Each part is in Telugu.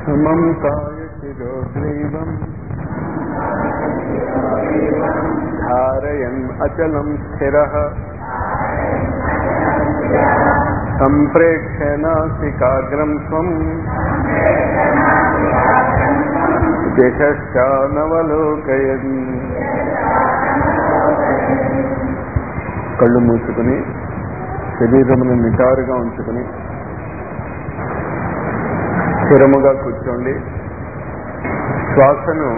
సమం కాయ శిరోగ్రీవం ధారయన్ అచలం స్థిర సంప్రేక్ష్య నాసికాగ్రం స్వం దిశానవలోకయన్ కళ్ళు మూసుకుని శరీరమును నిటారుగా ఉంచుకుని స్థిరముగా కూర్చోండి శ్వాసను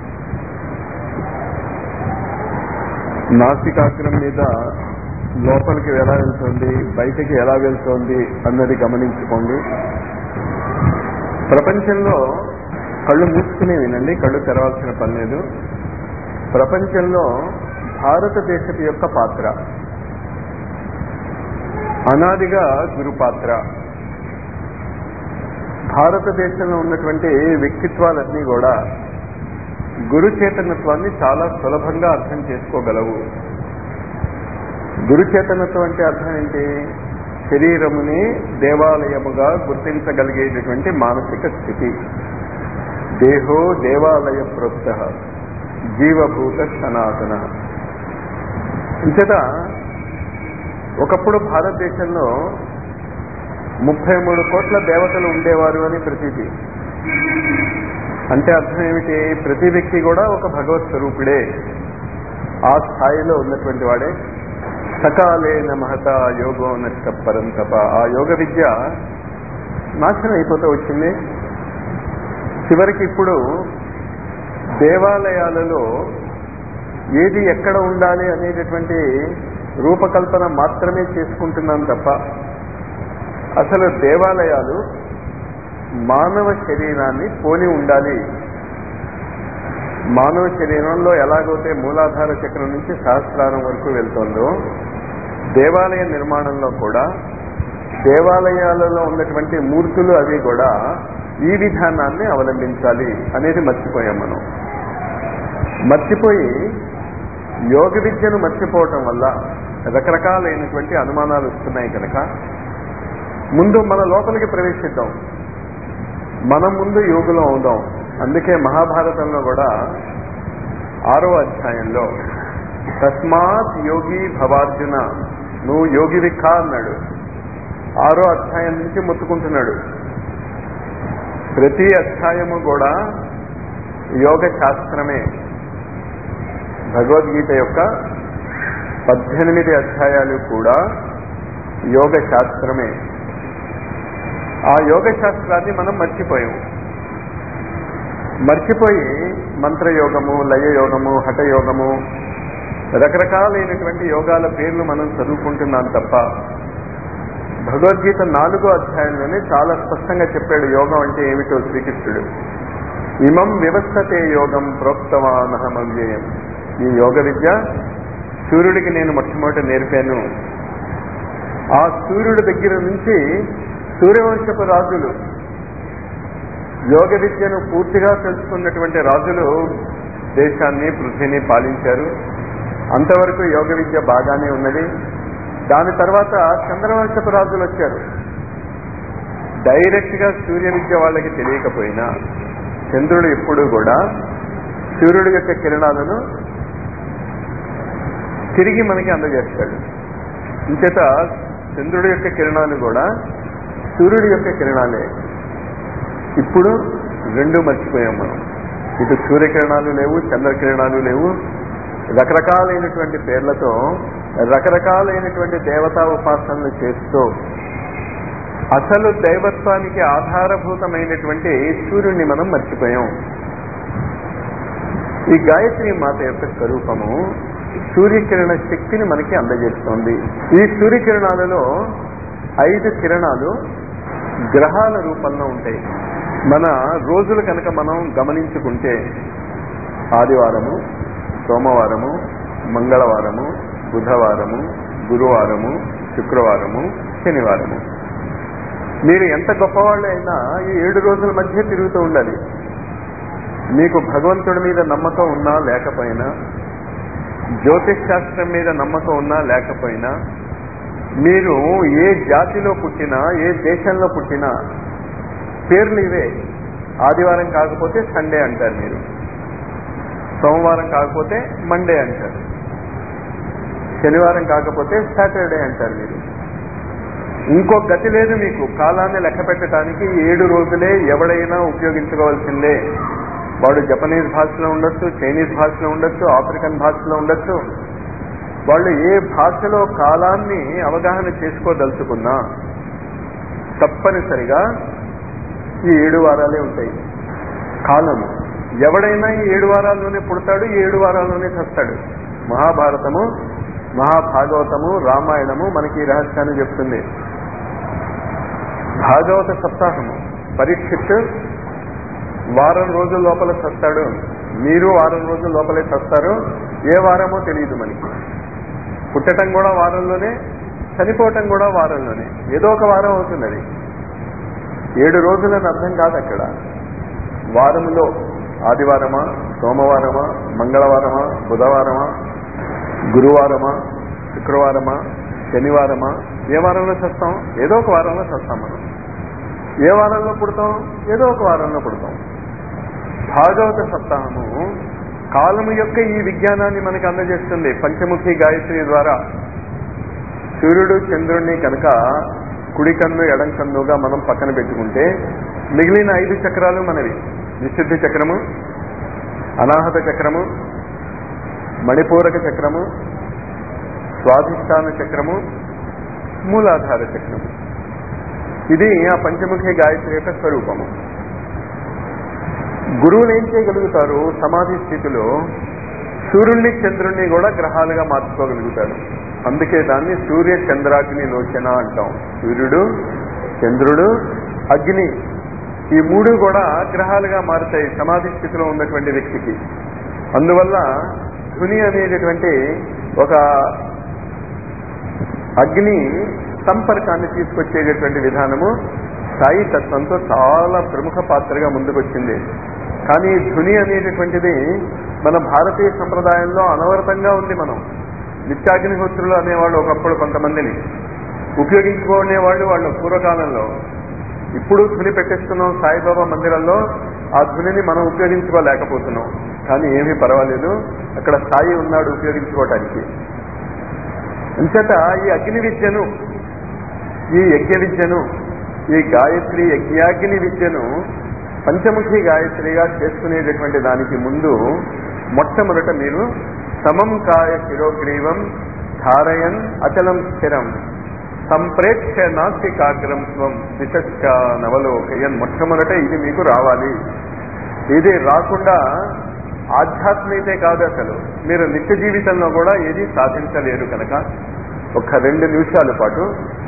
నాసికాగ్రం మీద లోపలికి ఎలా వెళ్తుంది బయటికి ఎలా వెళ్తోంది అన్నది గమనించుకోండి ప్రపంచంలో కళ్ళు మూసుకునే వినండి కళ్ళు తెరవాల్సిన పని లేదు ప్రపంచంలో భారతదేశపు యొక్క పాత్ర అనాదిగా గురు పాత్ర భారతదేశంలో ఉన్నటువంటి వ్యక్తిత్వాలన్నీ కూడా గురు చైతన్యత్వాన్ని చాలా సులభంగా అర్థం చేసుకోగలవు గురు చైతన్యత్వం అంటే అర్థం ఏంటి శరీరముని దేవాలయముగా గుర్తించగలిగేటటువంటి మానసిక స్థితి దేహో దేవాలయ ప్రోక్త జీవభూత సనాతన ఇంతట ఒకప్పుడు భారతదేశంలో ముప్పై మూడు కోట్ల దేవతలు ఉండేవారు అని ప్రతీతి అంటే అర్థం ఏమిటి ప్రతి వ్యక్తి కూడా ఒక భగవత్ స్వరూపుడే ఆ స్థాయిలో ఉన్నటువంటి వాడే సకాలేన మహత యోగో నష్ట పరంతప ఆ యోగ విద్య నాశనం అయిపోతూ వచ్చింది చివరికి ఇప్పుడు దేవాలయాలలో ఏది ఎక్కడ ఉండాలి అనేటటువంటి రూపకల్పన మాత్రమే చేసుకుంటున్నాం తప్ప అసలు దేవాలయాలు మానవ శరీరాన్ని పోలి ఉండాలి మానవ శరీరంలో ఎలాగైతే మూలాధార చక్రం నుంచి సహస్రారం వరకు వెళ్తుందో దేవాలయ నిర్మాణంలో కూడా దేవాలయాలలో ఉన్నటువంటి మూర్తులు అవి కూడా ఈ విధానాన్ని అవలంబించాలి అనేది మర్చిపోయాం మనం మర్చిపోయి యోగ విద్యను మర్చిపోవటం వల్ల రకరకాలైనటువంటి అనుమానాలు వస్తున్నాయి కనుక ముందు మన లోపలికి ప్రవేశిద్దాం మనం ముందు యోగులం అవుదాం అందుకే మహాభారతంలో కూడా ఆరో అధ్యాయంలో తస్మాత్ యోగి భవార్జున నువ్వు యోగివి కా అన్నాడు ఆరో అధ్యాయం నుంచి మొత్తుకుంటున్నాడు ప్రతి అధ్యాయము కూడా యోగ శాస్త్రమే భగవద్గీత యొక్క పద్దెనిమిది అధ్యాయాలు కూడా యోగ శాస్త్రమే ఆ యోగ శాస్త్రాన్ని మనం మర్చిపోయాం మర్చిపోయి మంత్రయోగము లయయోగము హఠయోగము రకరకాలైనటువంటి యోగాల పేర్లు మనం చదువుకుంటున్నాం తప్ప భగవద్గీత నాలుగో అధ్యాయంలోనే చాలా స్పష్టంగా చెప్పాడు యోగం అంటే ఏమిటో శ్రీకృష్ణుడు ఇమం వివస్థతే యోగం ప్రోక్తవానహమవ్యయం ఈ యోగ విద్య సూర్యుడికి నేను మొట్టమొదటి నేర్పాను ఆ సూర్యుడి దగ్గర నుంచి సూర్యవంశపు రాజులు యోగ విద్యను పూర్తిగా తెలుసుకున్నటువంటి రాజులు దేశాన్ని పృథ్వీని పాలించారు అంతవరకు యోగ విద్య బాగానే ఉన్నది దాని తర్వాత చంద్రవంశపు రాజులు వచ్చారు డైరెక్ట్ గా సూర్య విద్య వాళ్ళకి తెలియకపోయినా చంద్రుడు ఎప్పుడూ కూడా సూర్యుడి యొక్క కిరణాలను తిరిగి మనకి అందజేస్తాడు ఇంచేత చంద్రుడి యొక్క కిరణాలు కూడా సూర్యుడి యొక్క కిరణాలే ఇప్పుడు రెండు మర్చిపోయాం మనం ఇటు సూర్యకిరణాలు లేవు చంద్రకిరణాలు లేవు రకరకాలైనటువంటి పేర్లతో రకరకాలైనటువంటి దేవతా ఉపాసనలు చేస్తూ అసలు దైవత్వానికి ఆధారభూతమైనటువంటి సూర్యుడిని మనం మర్చిపోయాం ఈ గాయత్రి మాత యొక్క స్వరూపము సూర్యకిరణ శక్తిని మనకి అందజేస్తోంది ఈ సూర్యకిరణాలలో ఐదు కిరణాలు గ్రహాల రూపంలో ఉంటాయి మన రోజులు కనుక మనం గమనించుకుంటే ఆదివారము సోమవారము మంగళవారము బుధవారము గురువారము శుక్రవారము శనివారము మీరు ఎంత గొప్పవాళ్ళు అయినా ఈ ఏడు రోజుల మధ్య తిరుగుతూ ఉండాలి మీకు భగవంతుడి మీద నమ్మకం ఉన్నా లేకపోయినా జ్యోతిష్ శాస్త్రం మీద నమ్మకం ఉన్నా లేకపోయినా మీరు ఏ జాతిలో పుట్టినా ఏ దేశంలో పుట్టినా పేర్లు ఇవే ఆదివారం కాకపోతే సండే అంటారు మీరు సోమవారం కాకపోతే మండే అంటారు శనివారం కాకపోతే సాటర్డే అంటారు మీరు ఇంకో గతి లేదు మీకు కాలాన్ని లెక్క పెట్టడానికి ఏడు రోజులే ఎవడైనా ఉపయోగించుకోవాల్సిందే వాడు జపనీస్ భాషలో ఉండొచ్చు చైనీస్ భాషలో ఉండొచ్చు ఆఫ్రికన్ భాషలో ఉండొచ్చు వాళ్ళు ఏ భాషలో కాలాన్ని అవగాహన చేసుకోదలుచుకున్నా తప్పనిసరిగా ఈ ఏడు వారాలే ఉంటాయి కాలం ఎవడైనా ఈ ఏడు వారాల్లోనే పుడతాడు ఈ ఏడు వారాల్లోనే చస్తాడు మహాభారతము మహాభాగవతము రామాయణము మనకి ఈ రహస్యాన్ని చెప్తుంది భాగవత సప్తాహము పరీక్షిత్ వారం రోజుల లోపల చస్తాడు మీరు వారం రోజుల లోపలే చస్తారు ఏ వారమో తెలియదు మనకి పుట్టటం కూడా వారంలోనే చనిపోవటం కూడా వారంలోనే ఏదో ఒక వారం అవుతుంది అది ఏడు రోజులని అర్థం కాదు అక్కడ వారంలో ఆదివారమా సోమవారమా మంగళవారమా బుధవారమా గురువారమా శుక్రవారమా శనివారమా ఏ వారంలో చస్తాం ఏదో ఒక వారంలో చస్తాం మనం ఏ వారంలో పుడతాం ఏదో ఒక వారంలో పుడతాం భాగవత సప్తాహము కాలము యొక్క ఈ విజ్ఞానాన్ని మనకు అందజేస్తుంది పంచముఖి గాయత్రి ద్వారా సూర్యుడు చంద్రుడిని కనుక కుడి కన్ను ఎడం కన్నుగా మనం పక్కన పెట్టుకుంటే మిగిలిన ఐదు చక్రాలు మనవి విశుద్ధి చక్రము అనాహత చక్రము మణిపూరక చక్రము స్వాధిష్టాన చక్రము మూలాధార చక్రము ఇది ఆ పంచముఖి గాయత్రి యొక్క స్వరూపము గురువులు ఏం చేయగలుగుతారు సమాధి స్థితిలో సూర్యుడిని చంద్రుణ్ణి కూడా గ్రహాలుగా మార్చుకోగలుగుతారు అందుకే దాన్ని సూర్య చంద్రాగ్ని లోచన అంటాం సూర్యుడు చంద్రుడు అగ్ని ఈ మూడు కూడా గ్రహాలుగా మారుతాయి సమాధి స్థితిలో ఉన్నటువంటి వ్యక్తికి అందువల్ల ధుని అనేటటువంటి ఒక అగ్ని సంపర్కాన్ని తీసుకొచ్చేటటువంటి విధానము సాయి తత్వంతో చాలా ప్రముఖ పాత్రగా ముందుకొచ్చింది కానీ ధుని అనేటటువంటిది మన భారతీయ సంప్రదాయంలో అనవరతంగా ఉంది మనం నిత్యాగ్నిహోత్రులు అనేవాళ్ళు ఒకప్పుడు కొంతమందిని ఉపయోగించుకునేవాళ్ళు వాళ్ళు పూర్వకాలంలో ఇప్పుడు ధుని పెట్టేస్తున్నాం సాయిబాబా మందిరంలో ఆ ధునిని మనం ఉపయోగించుకోలేకపోతున్నాం కానీ ఏమీ పర్వాలేదు అక్కడ సాయి ఉన్నాడు ఉపయోగించుకోవటానికి అంచేత ఈ అగ్ని విద్యను ఈ యజ్ఞ విద్యను ఈ గాయత్రి యజ్ఞాగ్ని విద్యను పంచముఖి గాయత్రిగా చేసుకునేటటువంటి దానికి ముందు మొట్టమొదట మీరు సమం కాయ శిరోగ్రీవం ధారయన్ అచలం స్థిరం సంప్రేక్ష నాస్తికాగ్రం స్వం దిశ నవలోకయన్ మొట్టమొదట ఇది మీకు రావాలి ఇది రాకుండా ఆధ్యాత్మికతే కాదు అసలు మీరు నిత్య జీవితంలో కూడా ఏది సాధించలేరు కనుక ఒక రెండు నిమిషాల పాటు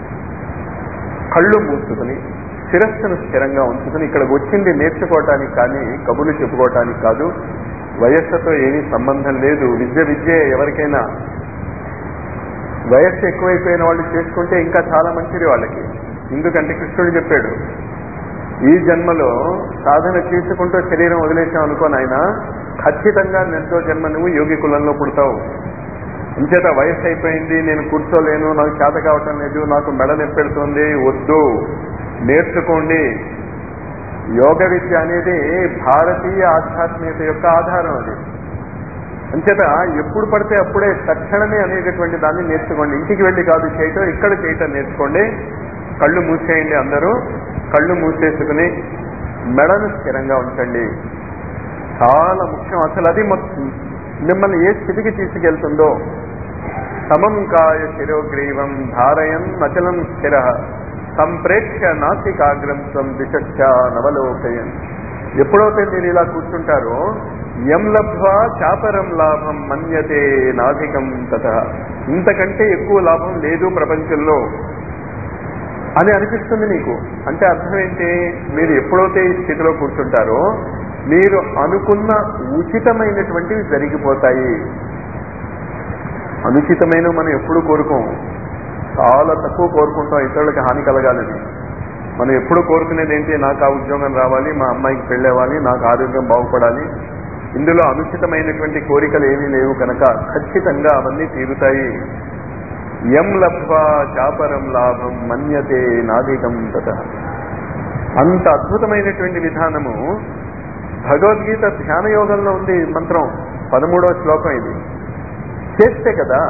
కళ్ళు మూసుకుని శిరస్సును స్థిరంగా ఉంచుకుని ఇక్కడికి వచ్చింది నేర్చుకోవటానికి కానీ కబుర్లు చెప్పుకోవటానికి కాదు వయస్సుతో ఏమీ సంబంధం లేదు విద్య విద్య ఎవరికైనా వయస్సు ఎక్కువైపోయిన వాళ్ళు చేసుకుంటే ఇంకా చాలా మంచిది వాళ్ళకి ఎందుకంటే కృష్ణుడు చెప్పాడు ఈ జన్మలో సాధన చేసుకుంటూ శరీరం వదిలేసాం అనుకో నాయన ఖచ్చితంగా ఎంతో జన్మ నువ్వు యోగి కులంలో పుడతావు ఇంచేత వయసు అయిపోయింది నేను కూర్చోలేను నాకు చేత కావటం లేదు నాకు మెడ నొప్పెడుతుంది వద్దు నేర్చుకోండి యోగ విద్య అనేది భారతీయ ఆధ్యాత్మికత యొక్క ఆధారం అది అంచేత ఎప్పుడు పడితే అప్పుడే తక్షణమే అనేటటువంటి దాన్ని నేర్చుకోండి ఇంటికి వెళ్ళి కాదు చేయటం ఇక్కడ చేయటం నేర్చుకోండి కళ్ళు మూసేయండి అందరూ కళ్ళు మూసేసుకుని మెడను స్థిరంగా ఉంచండి చాలా ముఖ్యం అసలు అది మొత్తం మిమ్మల్ని ఏ స్థితికి తీసుకెళ్తుందో సమం కాయ శిరోగ్రీవం ధారయన్ అచలం స్థిర సంప్రేక్ష నాసికాగ్రంథం దిశ నవలోకయన్ ఎప్పుడైతే మీరు ఇలా కూర్చుంటారో ఎం లబ్ధ్వా చాపరం లాభం మన్యతే నాధికం తత ఇంతకంటే ఎక్కువ లాభం లేదు ప్రపంచంలో అని అనిపిస్తుంది నీకు అంటే అర్థం ఏంటి మీరు ఎప్పుడైతే ఈ స్థితిలో కూర్చుంటారో మీరు అనుకున్న ఉచితమైనటువంటివి జరిగిపోతాయి అనుచితమైన మనం ఎప్పుడు కోరుకోం చాలా తక్కువ కోరుకుంటాం ఇతరులకు హాని కలగాలని మనం ఎప్పుడు కోరుకునేది ఏంటి నాకు ఆ ఉద్యోగం రావాలి మా అమ్మాయికి పెళ్ళేవాలి నాకు ఆరోగ్యం బాగుపడాలి ఇందులో అనుచితమైనటువంటి కోరికలు ఏమీ లేవు కనుక ఖచ్చితంగా అవన్నీ తీరుతాయి ఎం లబ్ధ్వా చాపరం లాభం మన్యతే నాదికం తత అంత అద్భుతమైనటువంటి విధానము భగవద్గీత ధ్యాన యోగంలో ఉంది ఈ మంత్రం పదమూడవ శ్లోకం ఇది చేస్తే కదా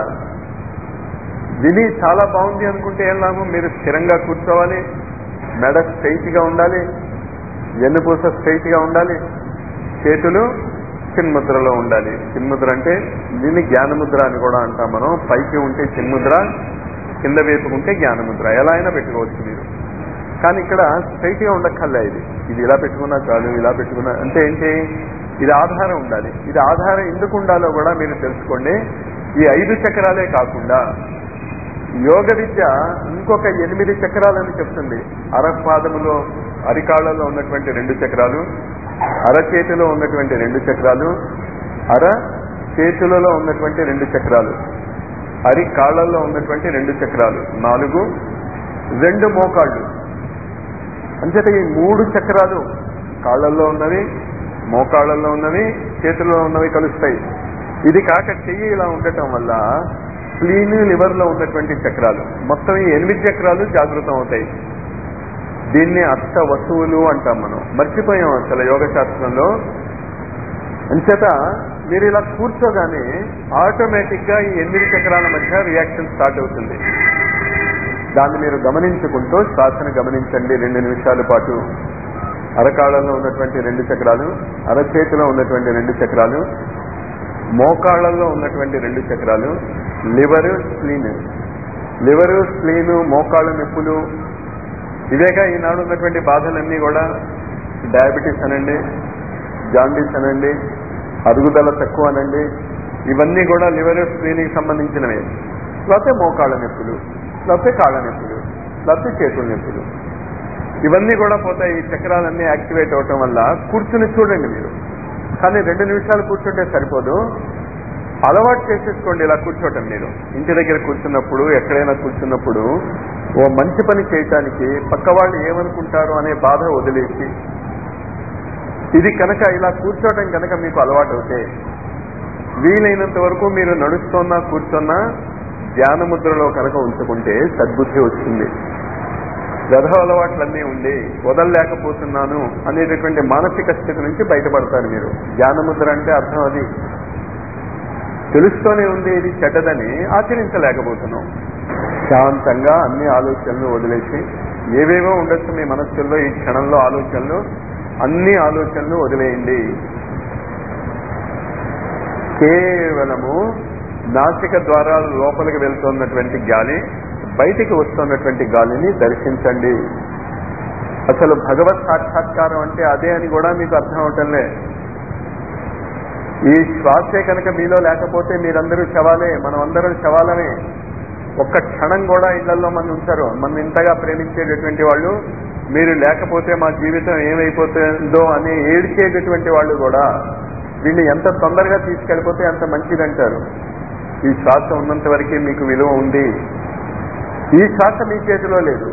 విని చాలా బాగుంది అనుకుంటే ఏం లాభం మీరు స్థిరంగా కూర్చోవాలి మెడ స్ట్రైట్ గా ఉండాలి వెన్నుపూస స్ట్రైట్ గా ఉండాలి చేతులు చిన్ముద్రలో ఉండాలి చిన్ముద్ర అంటే దీన్ని జ్ఞానముద్ర అని కూడా అంటాం మనం పైకి ఉంటే చిన్ముద్ర కింద వైపుకు ఉంటే జ్ఞానముద్ర ఎలా అయినా పెట్టుకోవచ్చు మీరు కానీ ఇక్కడ స్ట్రైట్ గా ఉండక్కర్లే ఇది ఇది ఇలా పెట్టుకున్నా చాలు ఇలా పెట్టుకున్నా అంటే ఏంటి ఇది ఆధారం ఉండాలి ఇది ఆధారం ఎందుకు ఉండాలో కూడా మీరు తెలుసుకోండి ఈ ఐదు చక్రాలే కాకుండా యోగ విద్య ఇంకొక ఎనిమిది చక్రాలని చెప్తుంది అరపాదములో అరికాళ్లలో ఉన్నటువంటి రెండు చక్రాలు అరచేతిలో ఉన్నటువంటి రెండు చక్రాలు అర చేతులలో ఉన్నటువంటి రెండు చక్రాలు అరి కాళ్లలో ఉన్నటువంటి రెండు చక్రాలు నాలుగు రెండు మోకాళ్ళు అంచేత ఈ మూడు చక్రాలు కాళ్ళల్లో ఉన్నవి మోకాళ్ళల్లో ఉన్నవి చేతుల్లో ఉన్నవి కలుస్తాయి ఇది కాక చెయ్యి ఇలా ఉండటం వల్ల స్ప్లీన్ లివర్ లో ఉన్నటువంటి చక్రాలు మొత్తం ఈ ఎనిమిది చక్రాలు జాగృతం అవుతాయి దీన్ని అష్ట వస్తువులు అంటాం మనం మర్చిపోయాం అసలు యోగ శాస్త్రంలో అంచేత మీరు ఇలా కూర్చోగానే ఆటోమేటిక్ గా ఈ ఎనిమిది చక్రాల మధ్య రియాక్షన్ స్టార్ట్ అవుతుంది దాన్ని మీరు గమనించుకుంటూ శ్వాసను గమనించండి రెండు నిమిషాల పాటు అరకాళ్ళలో ఉన్నటువంటి రెండు చక్రాలు అరచేతిలో ఉన్నటువంటి రెండు చక్రాలు మోకాళ్ళల్లో ఉన్నటువంటి రెండు చక్రాలు లివరు స్ప్లీన్ లివరు స్ప్లీను మోకాళ్ళ నొప్పులు ఇవేగా ఈనాడు ఉన్నటువంటి బాధలన్నీ కూడా డయాబెటీస్ అనండి జాండీస్ అనండి అరుగుదల తక్కువ అనండి ఇవన్నీ కూడా లివర్ స్ప్లీన్కి సంబంధించినవే లేకపోతే మోకాళ్ళ నొప్పులు లేకపోతే కాళ్ళ నొప్పులు లేకపోతే చేతుల నొప్పులు ఇవన్నీ కూడా పోతాయి ఈ చక్రాలన్నీ యాక్టివేట్ అవటం వల్ల కూర్చుని చూడండి మీరు కానీ రెండు నిమిషాలు కూర్చుంటే సరిపోదు అలవాటు చేసేసుకోండి ఇలా కూర్చోటం మీరు ఇంటి దగ్గర కూర్చున్నప్పుడు ఎక్కడైనా కూర్చున్నప్పుడు ఓ మంచి పని చేయటానికి పక్క వాళ్ళు ఏమనుకుంటారు అనే బాధ వదిలేసి ఇది కనుక ఇలా కూర్చోవటం కనుక మీకు అలవాటు అవుతే వీలైనంత వరకు మీరు నడుస్తున్నా కూర్చున్నా ధ్యాన ముద్రలో కనుక ఉంచుకుంటే సద్బుద్ధి వస్తుంది గధ అలవాట్లన్నీ ఉండి వదలలేకపోతున్నాను అనేటటువంటి మానసిక స్థితి నుంచి బయటపడతారు మీరు ధ్యానముద్ర అంటే అర్థం అది తెలుస్తూనే ఉంది ఇది చెడ్డదని ఆచరించలేకపోతున్నాం శాంతంగా అన్ని ఆలోచనలు వదిలేసి ఏవేవో ఉండొచ్చు మీ మనస్సుల్లో ఈ క్షణంలో ఆలోచనలు అన్ని ఆలోచనలు వదిలేయండి కేవలము నాసిక ద్వారా లోపలికి వెళ్తున్నటువంటి గాలి బయటికి వస్తున్నటువంటి గాలిని దర్శించండి అసలు భగవత్ సాక్షాత్కారం అంటే అదే అని కూడా మీకు అర్థం అవటంలే ఈ శ్వాసే కనుక మీలో లేకపోతే మీరందరూ శవాలే మనం అందరం శవాలమే ఒక్క క్షణం కూడా ఇళ్లలో మన ఉంచారు మనం ఇంతగా ప్రేమించేటటువంటి వాళ్ళు మీరు లేకపోతే మా జీవితం ఏమైపోతుందో అని ఏడ్చేటటువంటి వాళ్ళు కూడా వీళ్ళు ఎంత తొందరగా తీసుకెళ్ళిపోతే అంత మంచిదంటారు ఈ శ్వాస ఉన్నంత వరకే మీకు విలువ ఉంది ఈ శ్వాస మీ చేతిలో లేదు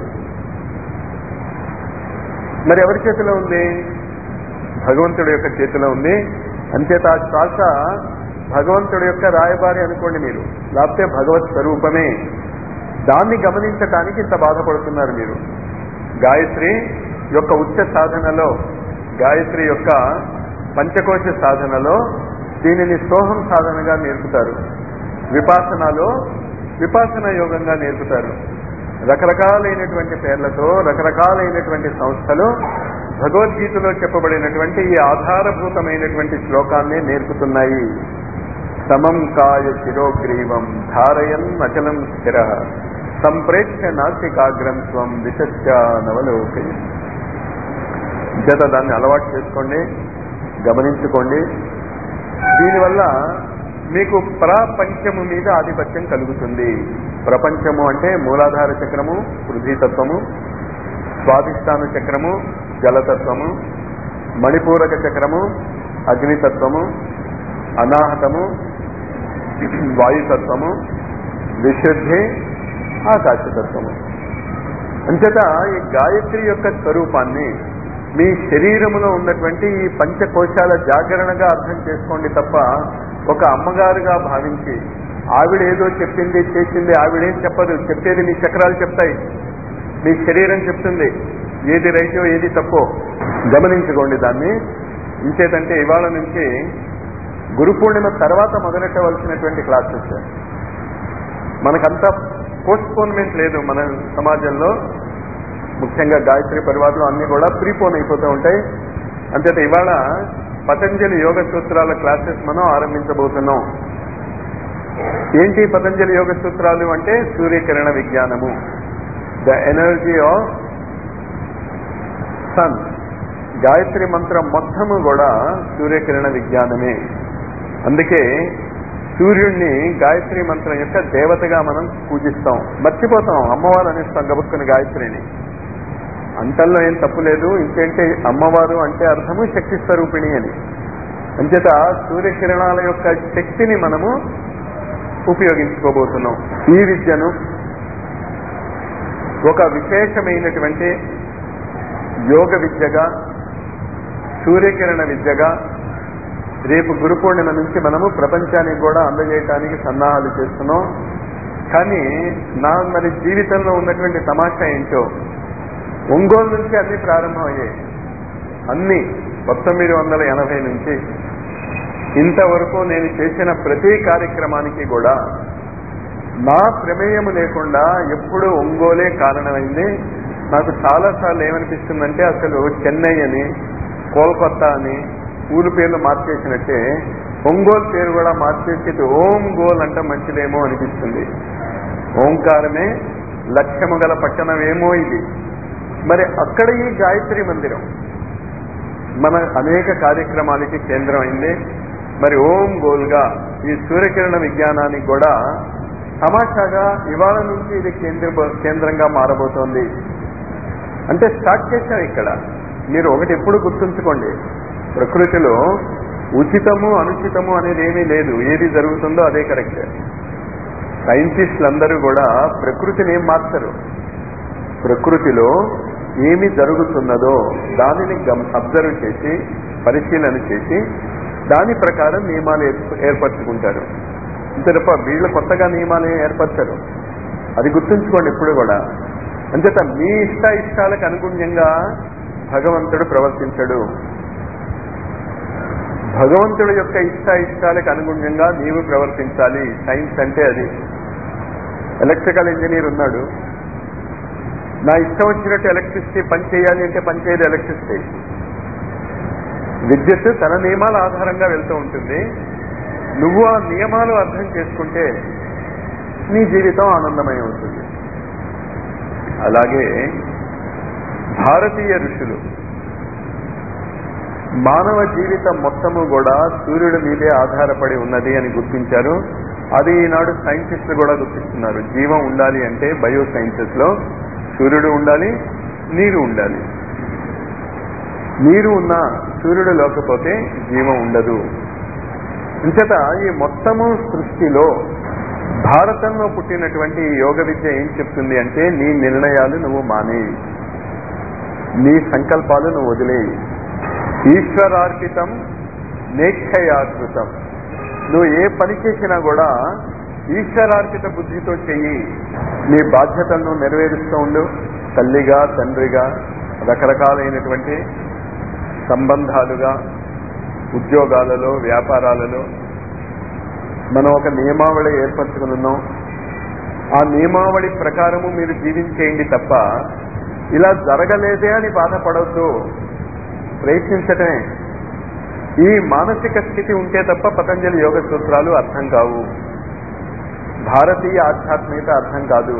మరి ఎవరి చేతిలో ఉంది భగవంతుడి యొక్క చేతిలో ఉంది అంచేత ఆ శ్వాస భగవంతుడి యొక్క రాయబారి అనుకోండి మీరు లేకపోతే భగవత్ స్వరూపమే దాన్ని గమనించటానికి ఇంత బాధపడుతున్నారు మీరు గాయత్రి యొక్క ఉచ్చ సాధనలో గాయత్రి యొక్క పంచకోశ సాధనలో దీనిని సోహం సాధనగా నేర్పుతారు విపాసనలో విపాసన యోగంగా నేర్పుతారు రకరకాలైనటువంటి పేర్లతో రకరకాలైనటువంటి సంస్థలు భగవద్గీతలో చెప్పబడినటువంటి ఈ ఆధారభూతమైనటువంటి శ్లోకాన్ని నేర్పుతున్నాయి సమం కాయ శిరోగ్రీవం ధారయన్ అచలం స్థిర సంప్రేక్ష నాసికాగ్రం స్వం విశస్య నవలోకయి జత దాన్ని అలవాటు చేసుకోండి గమనించుకోండి దీనివల్ల మీకు ప్రపంచము మీద ఆధిపత్యం కలుగుతుంది ప్రపంచము అంటే మూలాధార చక్రము పృథ్వీతత్వము స్వాధిష్టాన చక్రము జలతత్వము మణిపూరక చక్రము అగ్నితత్వము అనాహతము వాయుతత్వము విశుద్ధి ఆకాశతత్వము అంచేత ఈ గాయత్రి యొక్క స్వరూపాన్ని మీ శరీరములో ఉన్నటువంటి ఈ పంచకోశాల జాగరణగా అర్థం చేసుకోండి తప్ప ఒక అమ్మగారుగా భావించి ఆవిడ ఏదో చెప్పింది చేసింది ఆవిడేం చెప్పదు చెప్పేది మీ చక్రాలు చెప్తాయి మీ శరీరం చెప్తుంది ఏది రైటో ఏది తప్పో గమనించుకోండి దాన్ని ఇంచేతంటే ఇవాళ నుంచి గురు పూర్ణిమ తర్వాత మొదలెట్టవలసినటువంటి క్లాసెస్ మనకంతా పోస్ట్పోన్మెంట్ లేదు మన సమాజంలో ముఖ్యంగా గాయత్రి పరివారాలు అన్ని కూడా ప్రీపోన్ అయిపోతూ ఉంటాయి అంతేత ఇవాళ పతంజలి యోగ సూత్రాల క్లాసెస్ మనం ఆరంభించబోతున్నాం ఏంటి పతంజలి యోగ సూత్రాలు అంటే సూర్యకిరణ విజ్ఞానము the energy of sun Gayatri మంత్రం మొత్తము కూడా సూర్యకిరణ విజ్ఞానమే అందుకే సూర్యుణ్ణి గాయత్రి మంత్రం యొక్క దేవతగా మనం పూజిస్తాం మర్చిపోతాం అమ్మవారు అనేస్తాం గబుక్కుని గాయత్రిని అంతల్లో ఏం తప్పు లేదు ఇంకేంటే అమ్మవారు అంటే అర్థము శక్తి స్వరూపిణి అని అంచేత సూర్యకిరణాల యొక్క శక్తిని మనము ఉపయోగించుకోబోతున్నాం ఈ విద్యను ఒక విశేషమైనటువంటి యోగ విద్యగా సూర్యకిరణ విద్యగా రేపు గురు పూర్ణిమ నుంచి మనము ప్రపంచానికి కూడా అందజేయటానికి సన్నాహాలు చేస్తున్నాం కానీ నా మరి జీవితంలో ఉన్నటువంటి తమాషా ఏంటో ఒంగోలు నుంచి అన్ని ప్రారంభమయ్యాయి అన్ని పంతొమ్మిది వందల ఎనభై నుంచి ఇంతవరకు నేను చేసిన ప్రతి కార్యక్రమానికి కూడా నా ప్రమేయము లేకుండా ఎప్పుడు ఒంగోలే కారణమైంది నాకు చాలాసార్లు ఏమనిపిస్తుందంటే అసలు చెన్నై అని కోల్కత్తా అని ఊరు పేర్లు మార్చేసినట్టే ఒంగోలు పేరు కూడా మార్చేసి ఓం గోల్ అంటే మంచిదేమో అనిపిస్తుంది ఓంకారమే లక్ష్యము గల పట్టణమేమో ఇది మరి అక్కడ ఈ గాయత్రి మందిరం మన అనేక కార్యక్రమాలకి కేంద్రం అయింది మరి ఓం గోల్గా ఈ సూర్యకిరణ విజ్ఞానానికి కూడా తమాషాగా ఇవాళ నుంచి ఇది కేంద్ర కేంద్రంగా మారబోతోంది అంటే స్టార్ట్ చేశాం ఇక్కడ మీరు ఒకటి ఎప్పుడు గుర్తుంచుకోండి ప్రకృతిలో ఉచితము అనుచితము అనేది ఏమీ లేదు ఏది జరుగుతుందో అదే కరెక్ట్ సైంటిస్టులందరూ కూడా ప్రకృతిని ఏం మార్చరు ప్రకృతిలో ఏమి జరుగుతున్నదో దానిని అబ్జర్వ్ చేసి పరిశీలన చేసి దాని ప్రకారం నియమాలు ఏర్పరచుకుంటారు అంతే తప్ప వీళ్ళు కొత్తగా నియమాలు ఏర్పరచరు అది గుర్తుంచుకోండి ఇప్పుడు కూడా అంచేత మీ ఇష్ట ఇష్టాలకు అనుగుణ్యంగా భగవంతుడు ప్రవర్తించడు భగవంతుడి యొక్క ఇష్ట ఇష్టాలకు అనుగుణ్యంగా నీవు ప్రవర్తించాలి సైన్స్ అంటే అది ఎలక్ట్రికల్ ఇంజనీర్ ఉన్నాడు నా ఇష్టం వచ్చినట్టు ఎలక్ట్రిసిటీ పని చేయాలి అంటే పని చేయదు ఎలక్ట్రిసిటీ విద్యుత్ తన నియమాల ఆధారంగా వెళ్తూ ఉంటుంది నువ్వు ఆ నియమాలు అర్థం చేసుకుంటే నీ జీవితం ఆనందమయం అవుతుంది అలాగే భారతీయ ఋషులు మానవ జీవితం మొత్తము కూడా సూర్యుడి మీదే ఆధారపడి ఉన్నది అని గుర్తించారు అది ఈనాడు సైంటిస్టులు కూడా గుర్తిస్తున్నారు జీవం ఉండాలి అంటే బయో సైన్సెస్ లో సూర్యుడు ఉండాలి నీరు ఉండాలి నీరు ఉన్న సూర్యుడు లేకపోతే జీవం ఉండదు ఇంతట ఈ మొత్తము సృష్టిలో భారతంలో పుట్టినటువంటి ఈ యోగ విద్య ఏం చెప్తుంది అంటే నీ నిర్ణయాలు నువ్వు మానేయి నీ సంకల్పాలు నువ్వు వదిలేయి ఈశ్వరార్పితం నేక్షయాకృతం నువ్వు ఏ పని చేసినా కూడా ఈశ్వరార్పిత బుద్ధితో చెయ్యి నీ బాధ్యతలను నెరవేరుస్తూ ఉండు తల్లిగా తండ్రిగా రకరకాలైనటువంటి సంబంధాలుగా ఉద్యోగాలలో వ్యాపారాలలో మనం ఒక నియమావళి ఏర్పరచుకుని ఉన్నాం ఆ నియమావళి ప్రకారము మీరు జీవించేయండి తప్ప ఇలా జరగలేదే అని బాధపడవద్దు ప్రయత్నించటమే ఈ మానసిక స్థితి ఉంటే తప్ప పతంజలి యోగ సూత్రాలు అర్థం కావు భారతీయ ఆధ్యాత్మికత అర్థం కాదు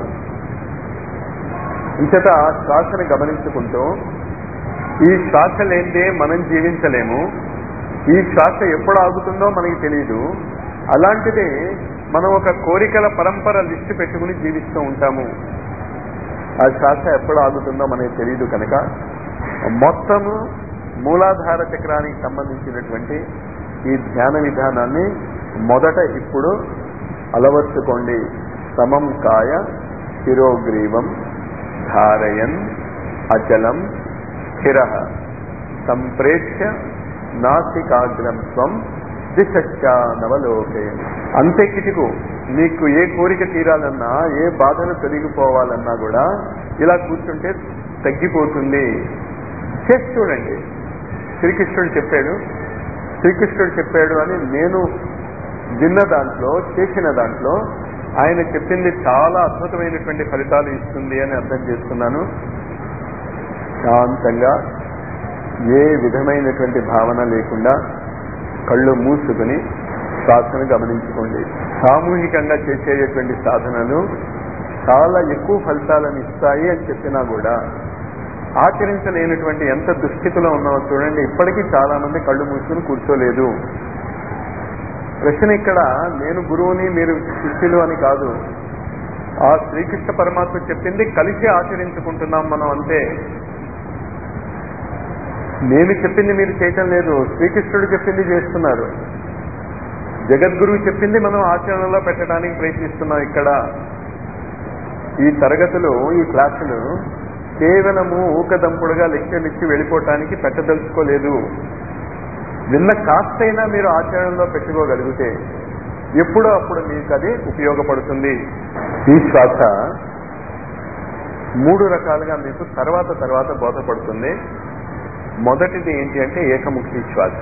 ఇంతట శ్వాసని గమనించుకుంటూ ఈ శ్వాస లేనిదే మనం జీవించలేము ఈ శ్వాస ఎప్పుడు ఆగుతుందో మనకి తెలియదు అలాంటిది మనం ఒక కోరికల పరంపర లిస్టు పెట్టుకుని జీవిస్తూ ఉంటాము ఆ శ్వాస ఎప్పుడు ఆగుతుందో మనకి తెలియదు కనుక మొత్తము మూలాధార చక్రానికి సంబంధించినటువంటి ఈ ధ్యాన విధానాన్ని మొదట ఇప్పుడు అలవర్చుకోండి సమం కాయ శిరోగ్రీవం ధారయన్ అచలం స్థిర సంప్రేక్ష్య నాసికాగ్రం స్వం దిశశ్చా నవలోకే అంతే కిటికు నీకు ఏ కోరిక తీరాలన్నా ఏ బాధలు తొలగిపోవాలన్నా కూడా ఇలా కూర్చుంటే తగ్గిపోతుంది చేసి చూడండి శ్రీకృష్ణుడు చెప్పాడు శ్రీకృష్ణుడు చెప్పాడు అని నేను విన్న దాంట్లో చేసిన దాంట్లో ఆయన చెప్పింది చాలా అద్భుతమైనటువంటి ఫలితాలు ఇస్తుంది అని అర్థం చేసుకున్నాను శాంతంగా ఏ విధమైనటువంటి భావన లేకుండా కళ్ళు మూసుకుని శ్వాసను గమనించుకోండి సామూహికంగా చేసేటటువంటి సాధనలు చాలా ఎక్కువ ఫలితాలను ఇస్తాయి అని చెప్పినా కూడా ఆచరించలేనటువంటి ఎంత దుస్థితిలో ఉన్నామో చూడండి ఇప్పటికీ చాలా మంది కళ్ళు మూసుకుని కూర్చోలేదు ప్రశ్న ఇక్కడ నేను గురువుని మీరు శిష్యులు అని కాదు ఆ శ్రీకృష్ణ పరమాత్మ చెప్పింది కలిసి ఆచరించుకుంటున్నాం మనం అంతే నేను చెప్పింది మీరు చేయటం లేదు శ్రీకృష్ణుడు చెప్పింది చేస్తున్నారు జగద్గురువు చెప్పింది మనం ఆచరణలో పెట్టడానికి ప్రయత్నిస్తున్నాం ఇక్కడ ఈ తరగతులు ఈ క్లాసులు కేవలము ఊకదంపుడుగా లెక్చర్లు ఇచ్చి వెళ్ళిపోవటానికి పెట్టదలుచుకోలేదు విన్న కాస్తైనా మీరు ఆచరణలో పెట్టుకోగలిగితే ఎప్పుడో అప్పుడు మీకు అది ఉపయోగపడుతుంది ఈ శ్వాస మూడు రకాలుగా మీకు తర్వాత తర్వాత బోధపడుతుంది మొదటిది ఏంటి అంటే ఏకముఖి శ్వాస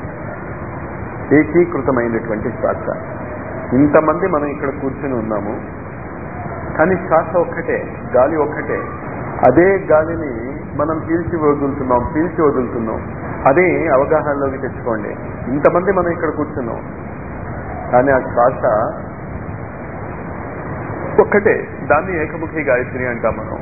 ఏకీకృతమైనటువంటి శ్వాస ఇంతమంది మనం ఇక్కడ కూర్చుని ఉన్నాము కానీ శ్వాస ఒక్కటే గాలి ఒక్కటే అదే గాలిని మనం పీల్చి వదులుతున్నాం పీల్చి వదులుతున్నాం అదే అవగాహనలోకి తెచ్చుకోండి ఇంతమంది మనం ఇక్కడ కూర్చున్నాం కానీ ఆ శ్వాస ఒక్కటే దాన్ని ఏకముఖి గాయత్రి అంటాం మనం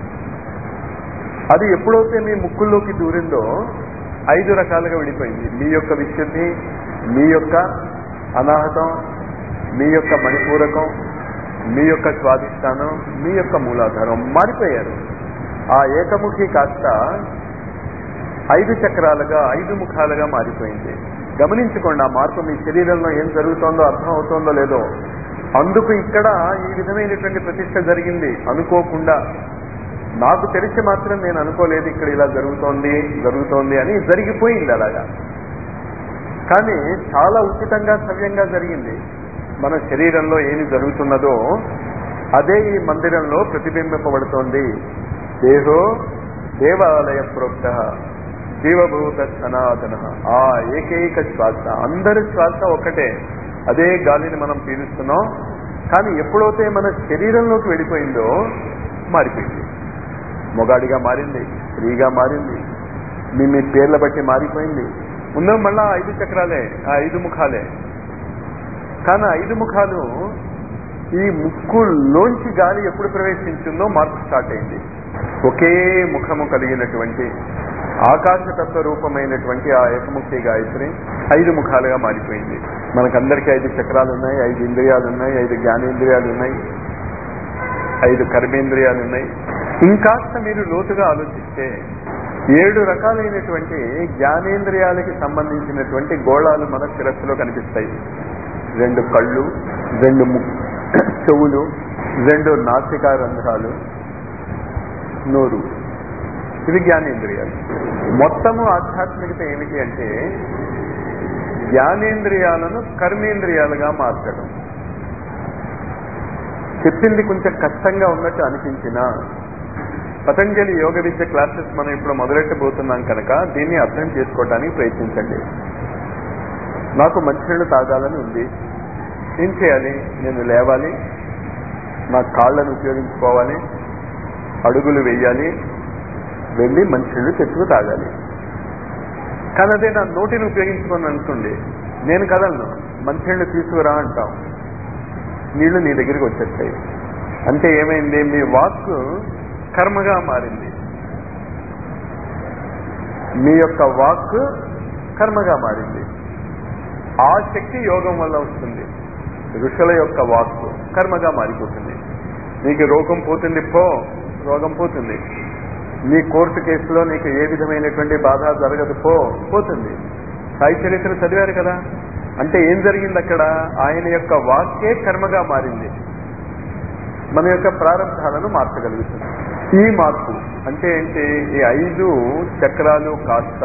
అది ఎప్పుడైతే మీ ముక్కుల్లోకి దూరిందో ఐదు రకాలుగా విడిపోయింది మీ యొక్క విశుద్ధి మీ యొక్క అనాహతం మీ యొక్క మణిపూరకం మీ యొక్క స్వాధిష్టానం మీ యొక్క మూలాధారం మారిపోయారు ఆ ఏకముఖి కాస్త ఐదు చక్రాలుగా ఐదు ముఖాలుగా మారిపోయింది గమనించుకోండి ఆ మార్పు మీ శరీరంలో ఏం జరుగుతోందో అర్థం అవుతోందో లేదో అందుకు ఇక్కడ ఈ విధమైనటువంటి ప్రతిష్ట జరిగింది అనుకోకుండా నాకు తెలిసి మాత్రం నేను అనుకోలేదు ఇక్కడ ఇలా జరుగుతోంది జరుగుతోంది అని జరిగిపోయింది అలాగా కానీ చాలా ఉచితంగా సవ్యంగా జరిగింది మన శరీరంలో ఏమి జరుగుతున్నదో అదే ఈ మందిరంలో ప్రతిబింబింపబడుతోంది దేహో దేవాలయ ప్రోక్త జీవభూత సనాతన ఆ ఏకైక శ్వాస అందరి శ్వాస ఒకటే అదే గాలిని మనం పీలుస్తున్నాం కానీ ఎప్పుడైతే మన శరీరంలోకి వెళ్ళిపోయిందో మారిపోయింది మొగాడిగా మారింది స్త్రీగా మారింది మీ మీ పేర్ల బట్టి మారిపోయింది ఉన్న మళ్ళా ఐదు చక్రాలే ఆ ఐదు ముఖాలే కానీ ఐదు ముఖాలు ఈ ముక్కులోంచి గాలి ఎప్పుడు ప్రవేశించిందో మార్పు స్టార్ట్ అయింది ఒకే ముఖము కలిగినటువంటి ఆకాశతత్వ రూపమైనటువంటి ఆ ఏకముఖి గాయత్రి ఐదు ముఖాలుగా మారిపోయింది మనకందరికీ ఐదు చక్రాలు ఉన్నాయి ఐదు ఇంద్రియాలు ఉన్నాయి ఐదు జ్ఞానేంద్రియాలు ఉన్నాయి ఐదు కర్మేంద్రియాలు ఉన్నాయి ఇంకాస్త మీరు లోతుగా ఆలోచిస్తే ఏడు రకాలైనటువంటి జ్ఞానేంద్రియాలకి సంబంధించినటువంటి గోళాలు మన శిరస్సులో కనిపిస్తాయి రెండు కళ్ళు రెండు ము చెవులు రెండు నాసికా రంధ్రాలు నోరు ఇవి జ్ఞానేంద్రియాలు మొత్తము ఆధ్యాత్మికత ఏమిటి అంటే జ్ఞానేంద్రియాలను కర్మేంద్రియాలుగా మార్చడం చెప్పింది కొంచెం కష్టంగా ఉన్నట్టు అనిపించినా పతంజలి యోగ విద్య క్లాసెస్ మనం ఇప్పుడు మొదలెట్టబోతున్నాం కనుక దీన్ని అర్థం చేసుకోవడానికి ప్రయత్నించండి నాకు మంచినీళ్ళు తాగాలని ఉంది ఏం చేయాలి నేను లేవాలి నా కాళ్ళను ఉపయోగించుకోవాలి అడుగులు వేయాలి వెళ్ళి మంచినీళ్ళు తెచ్చుకు తాగాలి కానీ అదే నా నోటిని ఉపయోగించుకొని అనుకోండి నేను కదలను మంచినీళ్ళు తీసుకురా అంటాం నీళ్లు నీ దగ్గరికి వచ్చేస్తాయి అంటే ఏమైంది మీ వాక్ కర్మగా మారింది మీ యొక్క వాక్ కర్మగా మారింది ఆ శక్తి యోగం వల్ల వస్తుంది ఋషుల యొక్క వాక్ కర్మగా మారిపోతుంది నీకు రోగం పోతుంది పో రోగం పోతుంది నీ కోర్టు కేసులో నీకు ఏ విధమైనటువంటి బాధ జరగదు పో పోతుంది సాయి చరిత్ర చదివారు కదా అంటే ఏం జరిగింది అక్కడ ఆయన యొక్క వాక్యే కర్మగా మారింది మన యొక్క ప్రారంభాలను మార్చగలుగుతుంది ఈ మార్పు అంటే ఏంటి ఈ ఐదు చక్రాలు కాస్త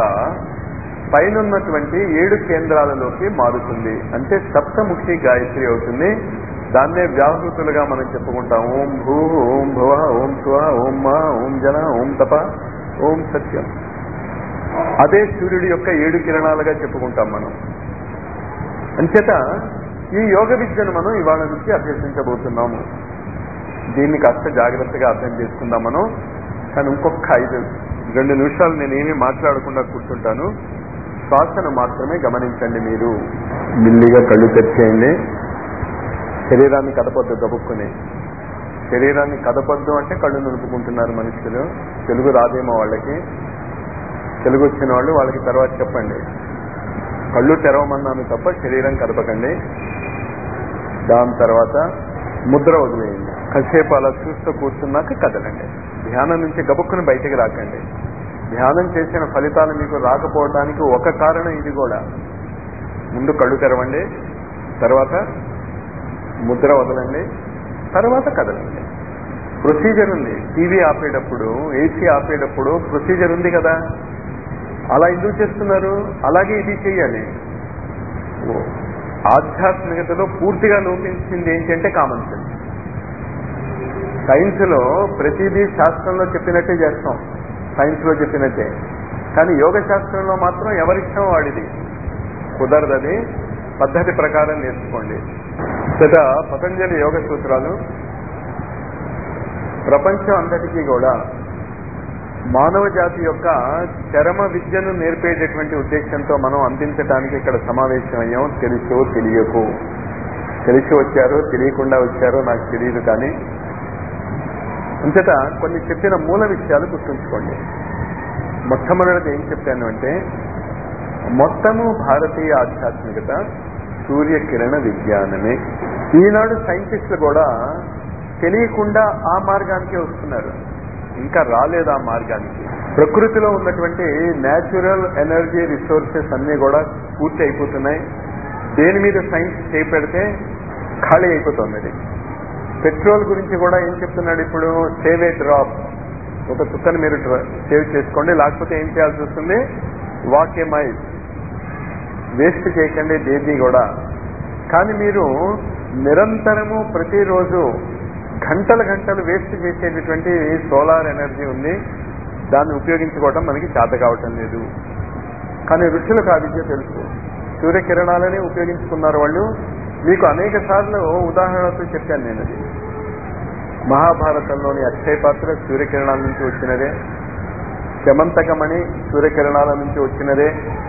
పైనున్నటువంటి ఏడు కేంద్రాలలోకి మారుతుంది అంటే సప్తముఖి గాయత్రి అవుతుంది దాన్నే వ్యాహృతులుగా మనం చెప్పుకుంటాం ఓం భూ ఓం భువ ఓం స్వ ఓం మా ఓం జన ఓం తప ఓం సత్యం అదే సూర్యుడి యొక్క ఏడు కిరణాలుగా చెప్పుకుంటాం మనం అంచేత ఈ యోగ విద్యను మనం ఇవాళ నుంచి అభ్యసించబోతున్నాము దీన్ని కాస్త జాగ్రత్తగా అర్థం చేసుకుందాం మనం కానీ ఇంకొక ఐదు రెండు నిమిషాలు నేను ఏమీ మాట్లాడకుండా కూర్చుంటాను శ్వాసను మాత్రమే గమనించండి మీరు మిల్లిగా కళ్ళు తెరిచేయండి శరీరాన్ని కదపొద్దు గబుక్కుని శరీరాన్ని కదపొద్దు అంటే కళ్ళు నిలుపుకుంటున్నారు మనుషులు తెలుగు రాదేమో వాళ్ళకి తెలుగు వచ్చిన వాళ్ళు వాళ్ళకి తర్వాత చెప్పండి కళ్ళు తెరవమన్నాను తప్ప శరీరం కదపకండి దాని తర్వాత ముద్ర వదిలేయండి కాసేపు అలా చూస్తూ కూర్చున్నాక కదలండి ధ్యానం నుంచి గబుక్కుని బయటికి రాకండి ధ్యానం చేసిన ఫలితాలు మీకు రాకపోవడానికి ఒక కారణం ఇది కూడా ముందు కళ్ళు తెరవండి తర్వాత ముద్ర వదలండి తర్వాత కదలండి ప్రొసీజర్ ఉంది టీవీ ఆపేటప్పుడు ఏసీ ఆపేటప్పుడు ప్రొసీజర్ ఉంది కదా అలా ఎందుకు చేస్తున్నారు అలాగే ఇది చేయాలి ఓ, ఆధ్యాత్మికతలో పూర్తిగా లోపించింది ఏంటంటే కామన్ సెన్స్ సైన్స్ లో ప్రతిదీ శాస్త్రంలో చెప్పినట్టే చేస్తాం సైన్స్ లో చెప్పినట్టే కానీ యోగ శాస్త్రంలో మాత్రం ఎవరిష్టం వాడిది కుదరదని పద్ధతి ప్రకారం నేర్చుకోండి గత పతంజలి యోగ సూత్రాలు ప్రపంచం అంతటికీ కూడా మానవ జాతి యొక్క చరమ విద్యను నేర్పేటటువంటి ఉద్దేశంతో మనం అందించడానికి ఇక్కడ సమావేశం అయ్యాం తెలుసో తెలియకో తెలిసి వచ్చారో తెలియకుండా వచ్చారో నాకు తెలియదు కానీ అంతట కొన్ని చెప్పిన మూల విషయాలు గుర్తుంచుకోండి మొట్టమొదటిది ఏం చెప్పాను అంటే మొత్తము భారతీయ ఆధ్యాత్మికత సూర్యకిరణ విజ్ఞానమే ఈనాడు సైంటిస్టులు కూడా తెలియకుండా ఆ మార్గానికే వస్తున్నారు ఇంకా రాలేదు ఆ మార్గానికి ప్రకృతిలో ఉన్నటువంటి న్యాచురల్ ఎనర్జీ రిసోర్సెస్ అన్ని కూడా పూర్తి అయిపోతున్నాయి దేని మీద సైన్స్ చేపెడితే ఖాళీ అయిపోతుంది అది పెట్రోల్ గురించి కూడా ఏం చెప్తున్నాడు ఇప్పుడు సేవ్ ఏ డ్రాప్ ఒక చుక్కను మీరు సేవ్ చేసుకోండి లేకపోతే ఏం చేయాల్సి వస్తుంది వాక్ ఏ మైల్ వేస్ట్ చేయకండి దేన్ని కూడా కానీ మీరు నిరంతరము ప్రతిరోజు గంటల గంటలు వేస్ట్ చేసేటటువంటి సోలార్ ఎనర్జీ ఉంది దాన్ని ఉపయోగించుకోవడం మనకి చేత కావటం లేదు కానీ ఋషులకు ఆ విద్య తెలుసు సూర్యకిరణాలనే ఉపయోగించుకున్నారు వాళ్ళు మీకు అనేక సార్లు ఉదాహరణతో చెప్పాను నేను అది మహాభారతంలోని అక్షయ పాత్ర సూర్యకిరణాల నుంచి వచ్చినదే శమంతకమణి సూర్యకిరణాల నుంచి వచ్చినదే